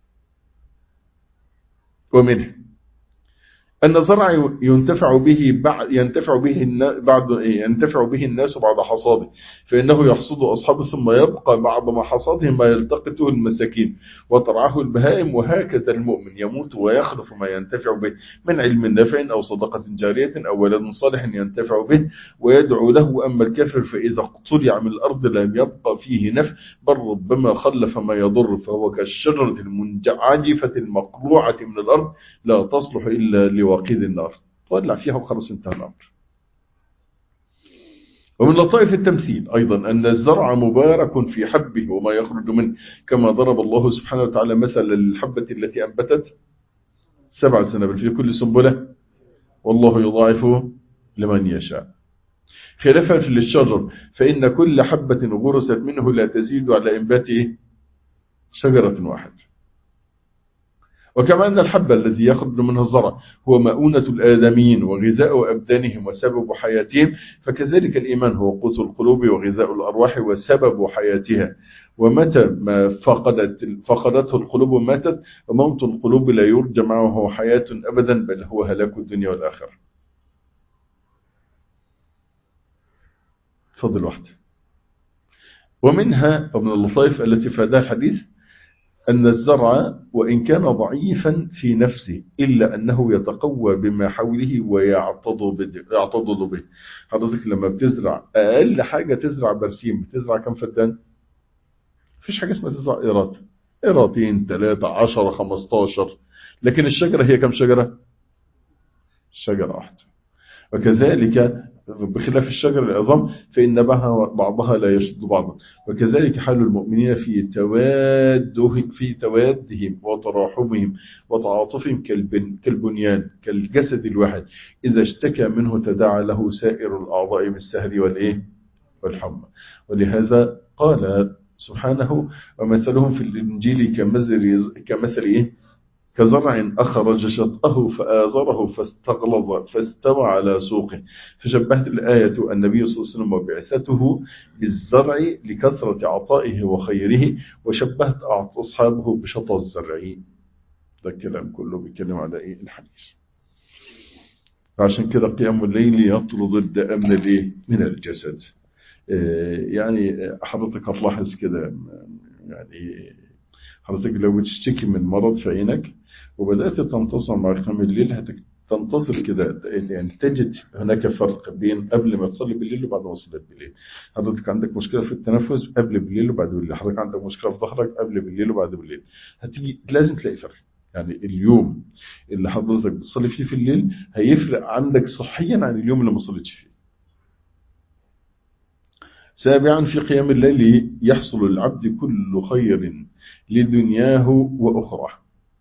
ومنه أن الزرع ينتفع به بعد ينتفع به بعد ينتفع به الناس بعد حصاده فإنه يحصد أصحابه ثم يبقى بعد ما حصاده ما يلتقطه المساكين وترعاه البهائم وهكذا المؤمن يموت ويخلف ما ينتفع به من علم نافع أو صدقة جارية أو ولد صالح ينتفع به ويدعو له أما الكافر فإذا اقتلع من الأرض لم يبقى فيه نفع بل ربما خلف ما يضر فهو كالشجرة المنعجفة المقروعة من الأرض لا تصلح إلا لوقيد النار تولع فيها وخلص انتهى الأمر ومن لطائف التمثيل أيضا أن الزرع مبارك في حبه وما يخرج منه كما ضرب الله سبحانه وتعالى مثل الحبة التي أنبتت سبع سنبل في كل سنبلة والله يضاعف لمن يشاء خلافا في الشجر فإن كل حبة غرست منه لا تزيد على إنبات شجرة واحدة وكما أن الحب الذي يخرج منه الزرع هو مؤونة الآدميين وغذاء أبدانهم وسبب حياتهم فكذلك الإيمان هو قوت القلوب وغذاء الأرواح وسبب حياتها ومتى ما فقدت فقدته القلوب ماتت وموت القلوب لا يرجى معه حياة أبدا بل هو هلاك الدنيا والآخرة فضل واحد ومنها ومن اللطائف التي فادها الحديث أن الزرع وإن كان ضعيفا في نفسه إلا أنه يتقوى بما حوله ويعتضد به حضرتك لما بتزرع أقل حاجة تزرع برسيم بتزرع كم فدان مفيش حاجة اسمها تزرع إيرات إيراتين ثلاثة عشرة خمستاشر لكن الشجرة هي كم شجرة شجرة واحدة وكذلك بخلاف الشجر العظام فإن بعضها لا يشد بعضا وكذلك حال المؤمنين في توادهم في توادهم وتراحمهم وتعاطفهم كالبنيان كالجسد الواحد إذا اشتكى منه تداعى له سائر الأعضاء بالسهر والإيه والحمى ولهذا قال سبحانه ومثلهم في الإنجيل كمثل كمثل إيه كزرع أخرج شطأه فآزره فاستغلظ فاستوى على سوقه فشبهت الآية النبي صلى الله عليه وسلم وبعثته بالزرع لكثرة عطائه وخيره وشبهت أصحابه بشطى الزرع ده الكلام كله بيتكلم على إيه الحديث عشان كده قيام الليل يطرد الداء من الايه من الجسد يعني حضرتك هتلاحظ كده يعني حضرتك لو بتشتكي من مرض في عينك وبدأت تنتصر مع قيام الليل تنتصر كده يعني تجد هناك فرق بين قبل ما تصلي بالليل وبعد ما صليت بالليل حضرتك عندك مشكلة في التنفس قبل بالليل وبعد بالليل حضرتك عندك مشكلة في ظهرك قبل بالليل وبعد بالليل هتيجي لازم تلاقي فرق يعني اليوم اللي حضرتك بتصلي فيه في الليل هيفرق عندك صحيا عن اليوم اللي ما صليتش فيه سابعا في قيام الليل يحصل العبد كل خير لدنياه وأخرى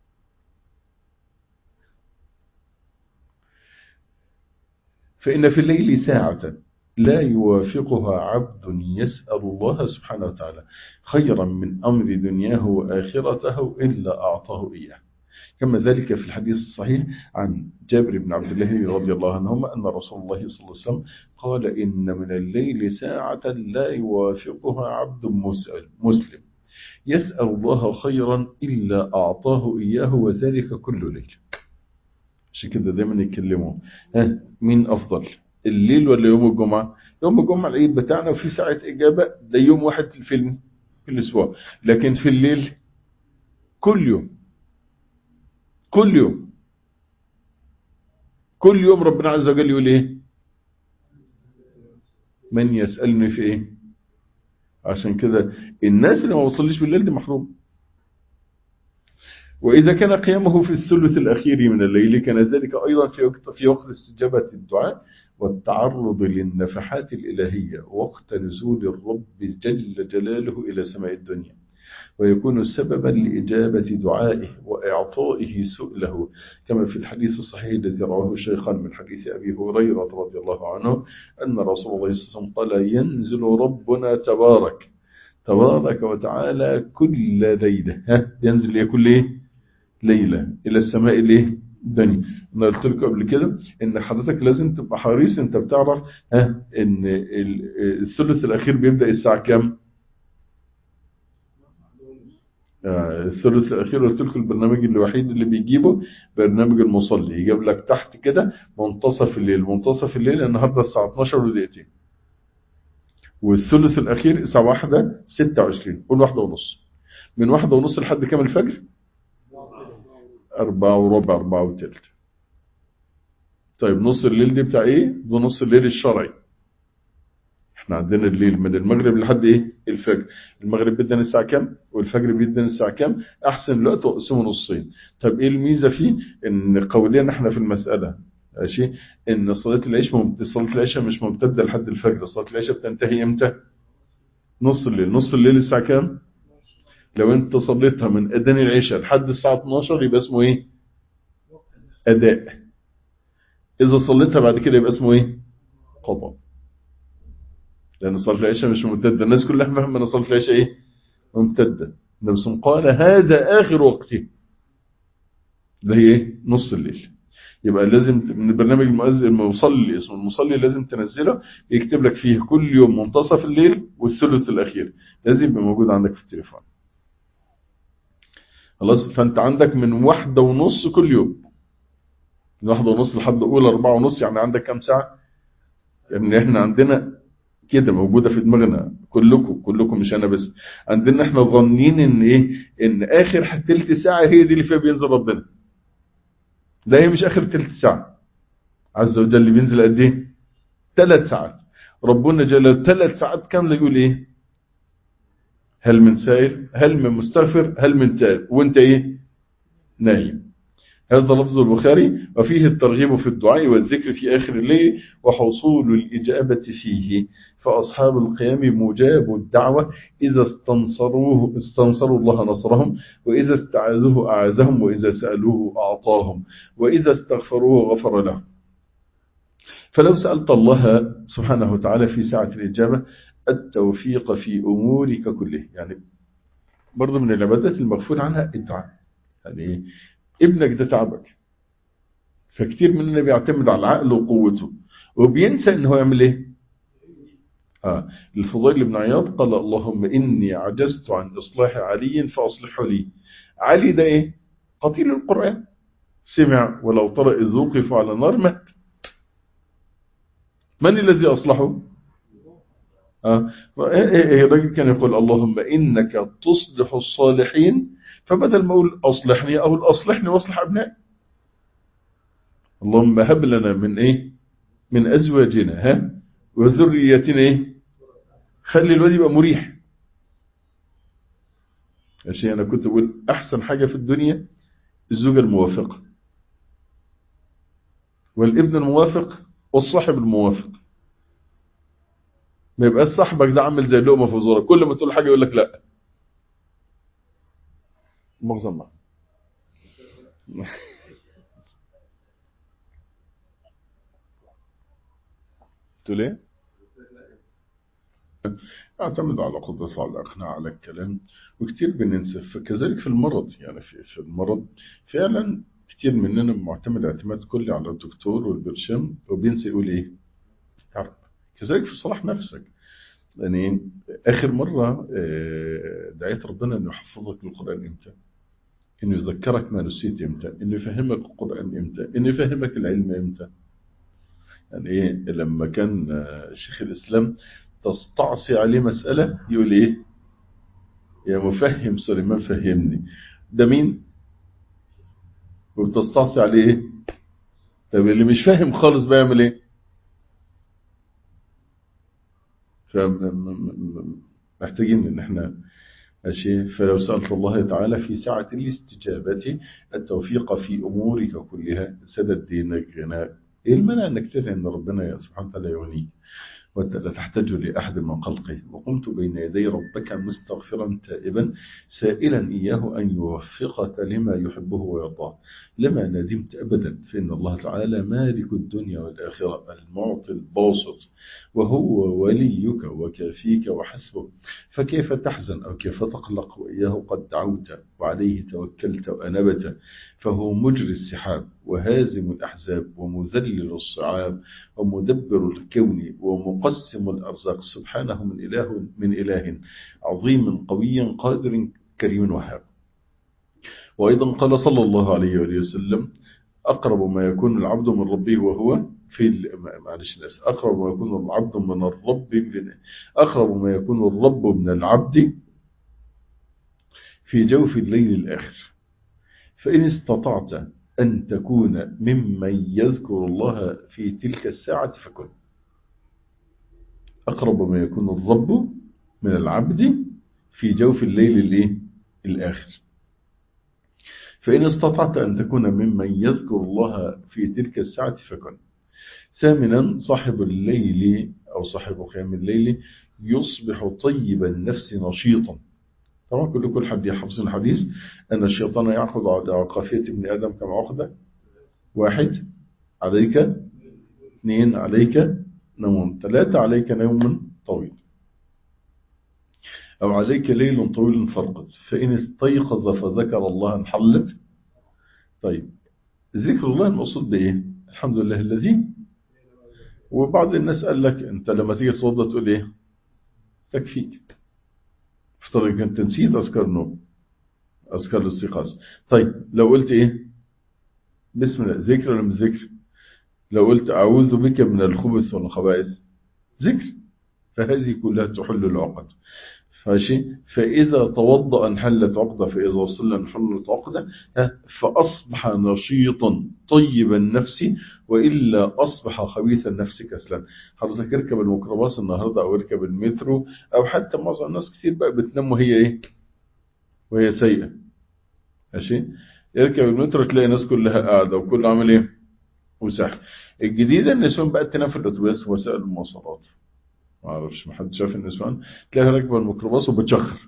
فإن في الليل ساعة لا يوافقها عبد يسأل الله سبحانه وتعالى خيرا من أمر دنياه وآخرته إلا أعطاه إياه كما ذلك في الحديث الصحيح عن جابر بن عبد الله رضي الله عنهما أن رسول الله صلى الله عليه وسلم قال إن من الليل ساعة لا يوافقها عبد مسلم يسأل الله خيرا إلا أعطاه إياه وذلك كل ليل عشان كده دايما يتكلموا ها مين أفضل الليل ولا يوم الجمعة يوم الجمعة العيد بتاعنا وفي ساعة إجابة ده يوم واحد في الفيلم في الأسبوع لكن في الليل كل يوم كل يوم كل يوم ربنا عز وجل يقول ايه من يسألني في ايه عشان كده الناس اللي ما وصلش بالليل دي محروم وإذا كان قيامه في الثلث الأخير من الليل كان ذلك أيضا في وقت في وقت استجابة الدعاء والتعرض للنفحات الإلهية وقت نزول الرب جل جلاله إلى سماء الدنيا ويكون سببا لإجابة دعائه وإعطائه سؤله كما في الحديث الصحيح الذي رواه الشيخان من حديث أبي هريرة رضي الله عنه أن رسول الله صلى الله عليه وسلم قال ينزل ربنا تبارك تبارك وتعالى كل ليلة ها ينزل إيه كل إيه ليلة إلى السماء الإيه الدنيا أنا قلت لكم قبل كده إن حضرتك لازم تبقى حريص أنت بتعرف ها إن الثلث الأخير بيبدأ الساعة كام الثلث الأخير قلت لكم البرنامج الوحيد اللي بيجيبه برنامج المصلي يجيب لك تحت كده منتصف الليل منتصف الليل النهارده الساعة 12 ودقيقتين والثلث الأخير الساعة واحدة 26 قول واحدة ونص من واحدة ونص لحد كام الفجر أربعة وربع أربعة وتلت طيب نص الليل دي بتاع إيه ده نص الليل الشرعي احنا عندنا الليل من المغرب لحد ايه الفجر المغرب بيدنا الساعه كام والفجر بيدنا الساعه كام احسن الوقت اقسمه نصين طب ايه الميزه فيه ان قوليا احنا في المساله ماشي ان صلاه العشاء ممت... صلاه العشاء مش ممتده لحد الفجر صلاه العشاء بتنتهي امتى نص الليل نص الليل الساعه كام لو انت صليتها من اذان العشاء لحد الساعه 12 يبقى اسمه ايه اداء اذا صليتها بعد كده يبقى اسمه ايه قضاء لأن صلاة العشاء مش ممتدة الناس كلها فاهمة أن صلاة العشاء إيه ممتدة النبي قال هذا آخر وقته ده هي إيه نص الليل يبقى لازم من برنامج المؤذن المصلي اسمه المصلي لازم تنزله يكتب لك فيه كل يوم منتصف الليل والثلث الأخير لازم يبقى موجود عندك في التليفون خلاص فأنت عندك من واحدة ونص كل يوم من واحدة ونص لحد أولى أربعة ونص يعني عندك كام ساعة يعني إحنا عندنا كده موجودة في دماغنا كلكم كلكم مش أنا بس عندنا احنا ظنين ان ايه ان اخر تلت ساعة هي دي اللي فيها بينزل ربنا ده هي مش اخر تلت ساعة عز وجل اللي بينزل قد ايه ثلاث ساعات ربنا جل ثلاث ساعات كاملة يقول ايه هل من سائل هل من مستغفر هل من تائب وانت ايه نايم هذا لفظ البخاري وفيه الترغيب في الدعاء والذكر في آخر الليل وحصول الإجابة فيه فأصحاب القيام مجاب الدعوة إذا استنصروه استنصروا الله نصرهم وإذا استعاذوه أعاذهم وإذا سألوه أعطاهم وإذا استغفروه غفر لهم فلو سألت الله سبحانه وتعالى في ساعة الإجابة التوفيق في أمورك كله يعني برضو من العبادات المغفور عنها الدعاء يعني ابنك ده تعبك فكتير مننا بيعتمد على العقل وقوته وبينسى ان هو يعمل ايه آه. الفضيل بن عياض قال اللهم إني عجزت عن إصلاح علي فأصلحه لي علي ده إيه قتيل القرآن سمع ولو ترى إذ وقف على النار مات من الذي أصلحه آه. الراجل كان يقول اللهم إنك تصلح الصالحين فبدل ما أقول أصلحني أقول أصلحني وأصلح أبنائي اللهم هب لنا من إيه من أزواجنا ها وذريتنا إيه خلي الواد يبقى مريح عشان أنا كنت أقول أحسن حاجة في الدنيا الزوجة الموافقة والابن الموافق والصاحب الموافق ما يبقاش صاحبك ده عامل زي اللقمة في زورك كل ما تقول حاجة يقول لك لا مغزمة تقول ايه اعتمد على قدرته على الاقناع على الكلام وكتير بننسى فكذلك في المرض يعني في, في المرض فعلا كتير مننا معتمد اعتماد كلي على الدكتور والبرشام وبينسى يقول ايه تعرف كذلك في صلاح نفسك يعني اخر مرة دعيت ربنا انه يحفظك القرآن امتى انه يذكرك ما نسيت امتى انه يفهمك القرآن امتى انه يفهمك العلم امتى يعني ايه لما كان شيخ الاسلام تستعصي عليه مسألة يقول ايه يا مفهم سليمان فهمني ده مين وبتستعصي عليه ايه طب اللي مش فاهم خالص بيعمل ايه فمحتاجين ان احنا ماشي فلو سألت الله تعالى في ساعة الاستجابة التوفيق في أمورك كلها سدد دينك غناء ايه المنع انك تدعي ان ربنا سبحانه وتعالى يغنيك وأنت لا تحتاج لأحد من خلقه وقمت بين يدي ربك مستغفرا تائبا سائلا إياه أن يوفقك لما يحبه ويرضاه لما ندمت أبدا فإن الله تعالى مالك الدنيا والآخرة المعطي الباسط وهو وليك وكافيك وحسبك فكيف تحزن أو كيف تقلق وإياه قد دعوت وعليه توكلت وأنبت فهو مجري السحاب وهازم الأحزاب ومذلل الصعاب ومدبر الكون ومقسم الأرزاق سبحانه من إله, من إله عظيم قوي قادر كريم وهاب وأيضا قال صلى الله عليه وآله وسلم أقرب ما يكون العبد من ربه وهو في معلش الناس أقرب ما يكون العبد من الرب من أقرب ما يكون الرب من العبد في جوف الليل الآخر فإن استطعت أن تكون ممن يذكر الله في تلك الساعة فكن أقرب ما يكون الرب من العبد في جوف الليل الآخر فإن استطعت أن تكون ممن يذكر الله في تلك الساعة فكن ثامنا صاحب الليل أو صاحب قيام الليل يصبح طيب النفس نشيطا طبعا كل كل حد يحفظ الحديث أن الشيطان يأخذ على قافية ابن آدم كم عقدة واحد عليك اثنين عليك نوم ثلاثة عليك نوم طويل أو عليك ليل طويل فرقد فإن استيقظ فذكر الله انحلت طيب ذكر الله المقصود بإيه الحمد لله الذي وبعض الناس قال لك أنت لما تيجي توضى تقول إيه تكفيك افترض أنت نسيت أذكار النوم أذكار الاستيقاظ طيب لو قلت إيه بسم الله ذكر ولا مش ذكر لو قلت أعوذ بك من الخبث والخبائث ذكر فهذه كلها تحل العقد ماشي فإذا توضأ انحلت عقدة فإذا وصل انحلت عقدة فأصبح نشيطا طيب النفس وإلا أصبح خبيث النفس كسلا حضرتك اركب الميكروباص النهاردة أو اركب المترو أو حتى معظم الناس كتير بقى بتنام وهي إيه وهي سيئة ماشي اركب المترو تلاقي الناس كلها قاعدة وكل عامل إيه وسح الجديدة النسوان بقت تنام في الأتوبيس وسائل المواصلات ما اعرفش ما حد شاف النسوان تلاقيها راكبه الميكروباص وبتشخر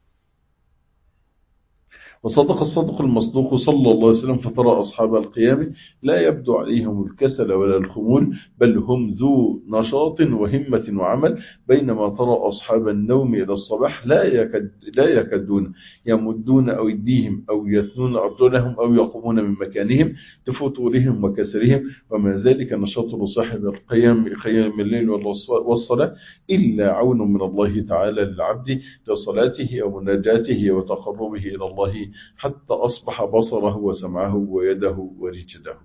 وصدق الصدق المصدوق صلى الله عليه وسلم فترى أصحاب القيام لا يبدو عليهم الكسل ولا الخمول بل هم ذو نشاط وهمة وعمل بينما ترى أصحاب النوم إلى الصباح لا يكد لا يكدون يمدون أيديهم أو يثنون أرجلهم أو يقومون من مكانهم لفتورهم وكسرهم وما ذلك نشاط لصاحب القيام قيام الليل والصلاة إلا عون من الله تعالى للعبد لصلاته ومناجاته وتقربه إلى الله حتى أصبح بصره وسمعه ويده ورجله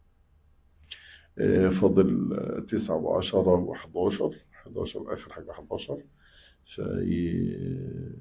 فضل تسعة وعشرة وحداشر حداشر آخر حاجة حداشر في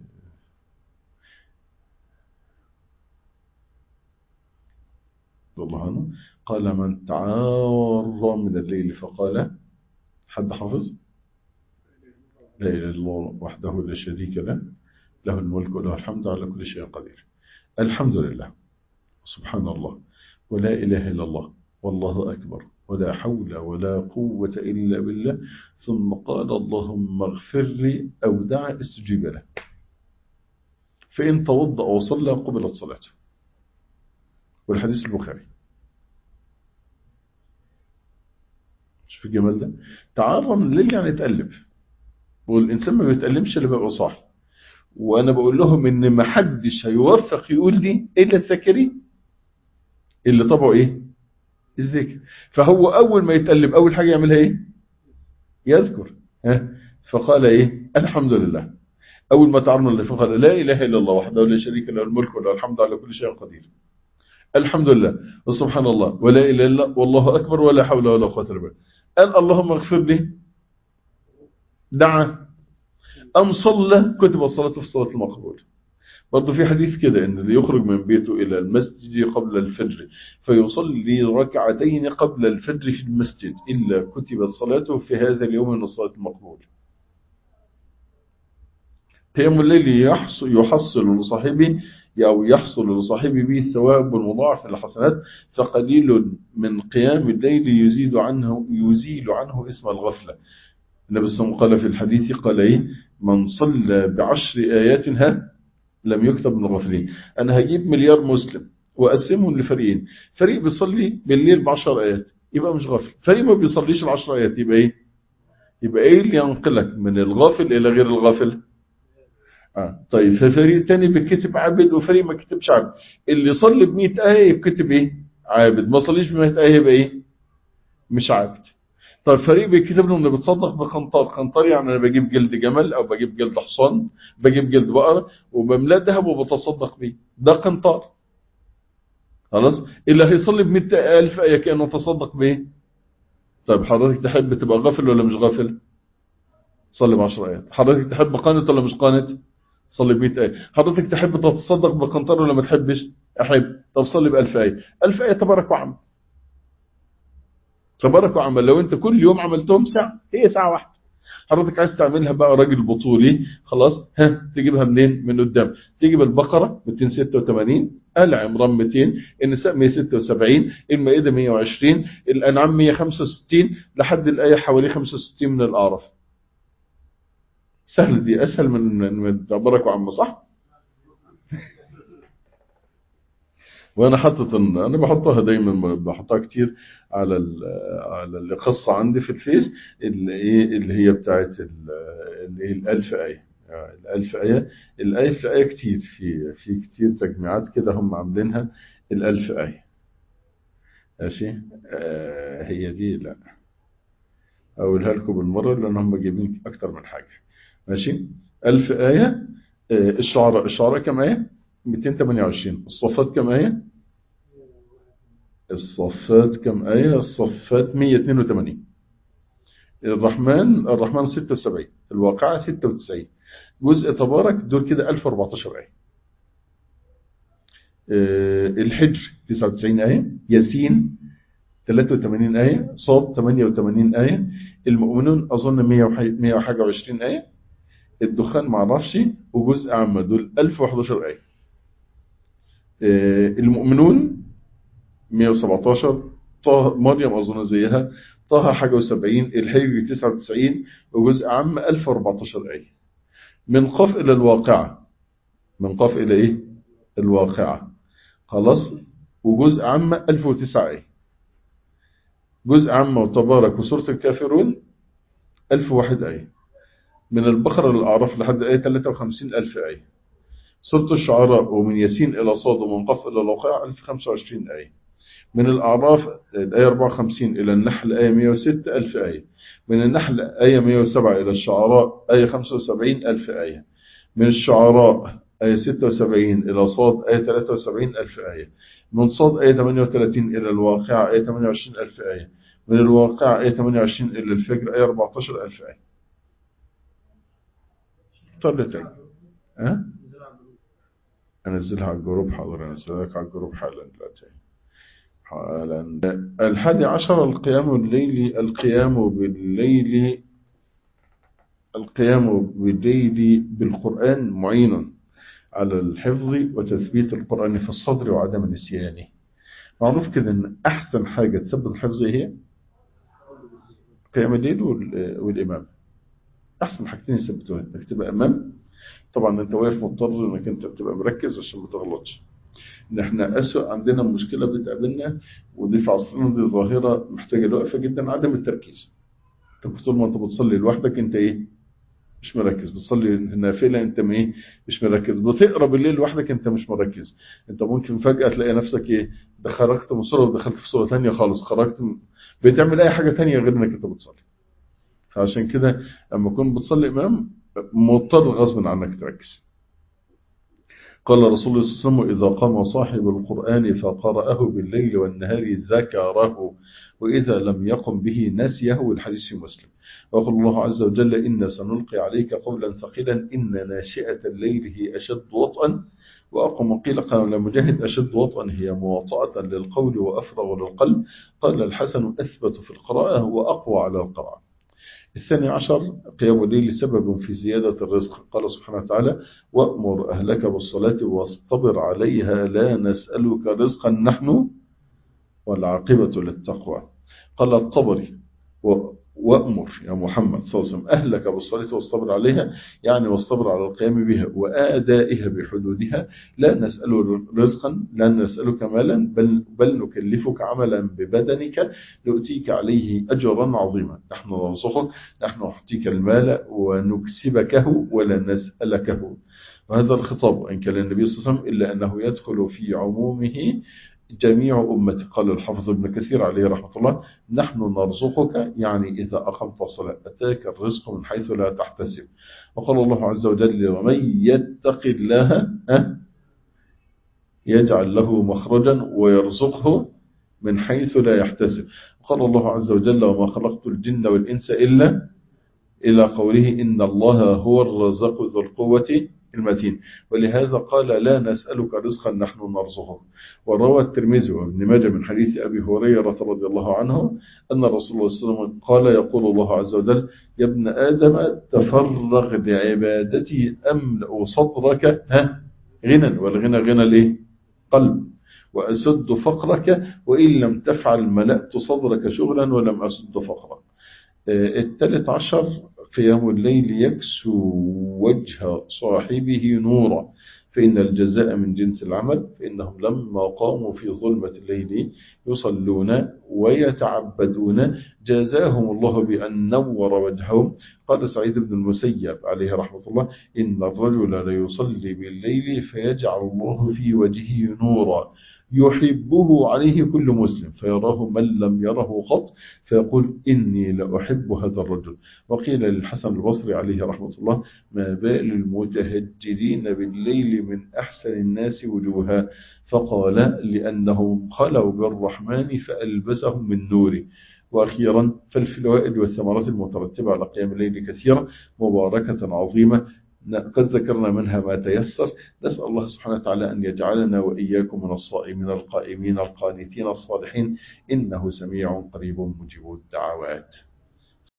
الله عنه قال من تعار من الليل فقال حد حافظ لا إله إلا الله وحده لا شريك له له الملك وله الحمد على كل شيء قدير الحمد لله سبحان الله ولا إله إلا الله والله أكبر ولا حول ولا قوة إلا بالله ثم قال اللهم اغفر لي أو دع استجيب له فإن توضأ وصلى قبلت صلاته والحديث البخاري شوف الجمال ده تعرم الليل يعني يتقلب والإنسان ما بيتقلمش اللي بيبقى صاحي وانا بقول لهم ان ما حدش هيوفق يقول دي الا الذاكرين اللي طبعه ايه الذكر فهو اول ما يتقلب اول حاجه يعملها ايه يذكر ها فقال ايه الحمد لله اول ما تعرضنا اللي فقال لا اله الا الله وحده لا شريك له الملك وله الحمد على كل شيء قدير الحمد لله وسبحان الله ولا اله الا الله والله اكبر ولا حول ولا قوه الا بالله قال اللهم اغفر لي دعا أم صلى كتب الصلاة في الصلاة المقبول برضه في حديث كده ان اللي يخرج من بيته الى المسجد قبل الفجر فيصلي ركعتين قبل الفجر في المسجد الا كتبت صلاته في هذا اليوم من الصلاه المقبول قيام الليل يحصل, يحصل لصاحبه أو يحصل لصاحبه به الثواب والمضاعف الحسنات فقليل من قيام الليل يزيد عنه يزيل عنه اسم الغفلة النبي صلى الله عليه وسلم قال في الحديث قال ايه من صلى بعشر آيات ها لم يكتب من الغافلين أنا هجيب مليار مسلم وأقسمهم لفريقين فريق بيصلي بالليل بعشر آيات يبقى مش غافل فريق ما بيصليش العشر آيات يبقى ايه يبقى ايه اللي ينقلك من الغافل إلى غير الغافل آه. طيب في فريق تاني بيتكتب عابد وفريق ما كتبش عابد اللي يصلي ب 100 آية يكتب ايه عابد ما صليش ب 100 آية يبقى ايه مش عابد طيب فريق بيكتب له انه بتصدق بقنطار قنطار يعني انا بجيب جلد جمل او بجيب جلد حصان بجيب جلد بقره وبملاه ذهب وبتصدق بيه ده قنطار خلاص اللي هيصلي ب 100000 ايه كانه تصدق بايه طيب حضرتك تحب تبقى غافل ولا مش غافل صلي ب 10 ايات حضرتك تحب قانت ولا مش قانت صلي ب 100 ايه حضرتك تحب تتصدق بقنطار ولا ما تحبش احب طب صلي ب 1000 ايه 1000 ايه تبارك وعمل تبارك وعمل لو انت كل يوم عملتهم ساعة هي ساعة واحدة حضرتك عايز تعملها بقى راجل بطولي خلاص ها تجيبها منين من قدام تجيب البقرة 286 آل عمران 200 النساء 176 المائدة 120 الأنعام 165 لحد الآية حوالي 65 من الأعراف سهل دي أسهل من من تبارك وعم صح وانا حاطط انا بحطها دايما بحطها كتير على على اللي خاصه عندي في الفيس اللي ايه اللي هي بتاعت اللي هي الالف ايه الالف ايه الالف ايه كتير في في كتير تجميعات كده هم عاملينها الالف ايه ماشي آه هي دي لا اقولها لكم بالمره لان هم جايبين اكتر من حاجه ماشي ألف آية آه الشعراء الشعراء كم آية 228 الصفات كم آية الصفات كم آية الصفات 182 الرحمن الرحمن 76 الواقعة 96 جزء تبارك دول كده 1014 آية آه الحجر 99 آية ياسين 83 آية صاد 88 آية المؤمنون أظن 121 آية الدخان معرفش وجزء عامة دول 1011 آية المؤمنون 117 طه مريم أظن زيها طه حاجة وسبعين الحجر 99 وجزء عام 1014 آية من قاف إلى الواقعة من قاف إلى إيه الواقعة خلاص وجزء عام 1009 آية جزء عام وتبارك وسورة الكافرون 1001 آية من البقرة للأعراف لحد آية 53 ألف آية سورة الشعراء ومن ياسين إلى صاد ومن قف إلى الواقع 1025 آية من الأعراف الآية 54 إلى النحل آية 106 ألف آية من النحل آية 107 إلى الشعراء آية 75 ألف آية من الشعراء آية 76 إلى صاد آية 73 ألف آية من صاد آية 38 إلى الواقع آية 28 ألف آية من الواقع آية 28 إلى الفجر آية 14 ألف آية طلتين ها انزلها على الجروب حاضر انزلها لك على الجروب حالا دلوقتي حالا الحادي عشر القيام الليلي القيام بالليل القيام بالليل بالقرآن معين على الحفظ وتثبيت القرآن في الصدر وعدم نسيانه معروف كده ان احسن حاجة تثبت الحفظ هي قيام الليل والامام احسن حاجتين يثبتوها انك تبقى امام طبعا انت واقف مضطر انك انت تبقى مركز عشان ما تغلطش ان احنا اسوء عندنا مشكله بتقابلنا ودي في عصرنا دي ظاهره محتاجه لوقفه جدا عدم التركيز انت طول ما انت بتصلي لوحدك انت ايه مش مركز بتصلي نافله انت ما ايه مش مركز بتقرا بالليل لوحدك انت مش مركز انت ممكن فجاه تلاقي نفسك ايه ده خرجت من صوره ودخلت في صوره ثانيه خالص خرجت م... بتعمل اي حاجه ثانيه غير انك انت بتصلي فعشان كده لما تكون بتصلي امام مضطر غصب عنك تركز قال رسول الله صلى الله عليه وسلم إذا قام صاحب القرآن فقرأه بالليل والنهار ذكره وإذا لم يقم به نسيه والحديث في مسلم وقال الله عز وجل إن سنلقي عليك قولا ثقيلا إن ناشئة الليل هي أشد وطئا وأقوم قيل قال مجاهد أشد وطئا هي مواطأة للقول وأفرغ للقلب قال الحسن أثبت في القراءة وأقوى على القراءة الثاني عشر قيام الليل سبب في زيادة الرزق قال سبحانه وتعالى وأمر أهلك بالصلاة واصطبر عليها لا نسألك رزقا نحن والعاقبة للتقوى قال الطبري وأمر يا محمد صلى الله عليه وسلم أهلك بالصلاة والصبر عليها يعني والصبر على القيام بها وآدائها بحدودها لا نسأل رزقا لا نسألك مالا بل, بل نكلفك عملا ببدنك نؤتيك عليه أجرا عظيما نحن نرزقك نحن نعطيك المال ونكسبكه ولا نسألكه وهذا الخطاب وإن كان النبي صلى الله عليه وسلم إلا أنه يدخل في عمومه جميع أمتي قال الحافظ ابن كثير عليه رحمة الله نحن نرزقك يعني إذا أقمت الصلاة أتاك الرزق من حيث لا تحتسب وقال الله عز وجل ومن يتق الله يجعل له مخرجا ويرزقه من حيث لا يحتسب وقال الله عز وجل وما خلقت الجن والإنس إلا إلى قوله إن الله هو الرزق ذو القوة المتين ولهذا قال لا نسألك رزقا نحن نرزقك وروى الترمذي وابن ماجه من حديث أبي هريرة رضي الله عنه أن رسول الله صلى الله عليه وسلم قال يقول الله عز وجل يا ابن آدم تفرغ لعبادتي أملأ صدرك ها غنى والغنى غنى الايه قلب وأسد فقرك وإن لم تفعل ملأت صدرك شغلا ولم أسد فقرك الثالث عشر قيام الليل يكسو وجه صاحبه نورا فإن الجزاء من جنس العمل فإنهم لما قاموا في ظلمة الليل يصلون ويتعبدون جازاهم الله بأن نور وجههم قال سعيد بن المسيب عليه رحمة الله إن الرجل ليصلي بالليل فيجعل الله في وجهه نورا يحبه عليه كل مسلم فيراه من لم يره قط فيقول إني لأحب هذا الرجل وقيل للحسن البصري عليه رحمة الله ما بال المتهجدين بالليل من أحسن الناس وجوها فقال لأنهم خلوا بالرحمن فألبسهم من نوره وأخيرا فالفوائد والثمرات المترتبة على قيام الليل كثيرة مباركة عظيمة قد ذكرنا منها ما تيسر نسأل الله سبحانه وتعالى أن يجعلنا وإياكم من الصائمين القائمين القانتين الصالحين إنه سميع قريب مجيب الدعوات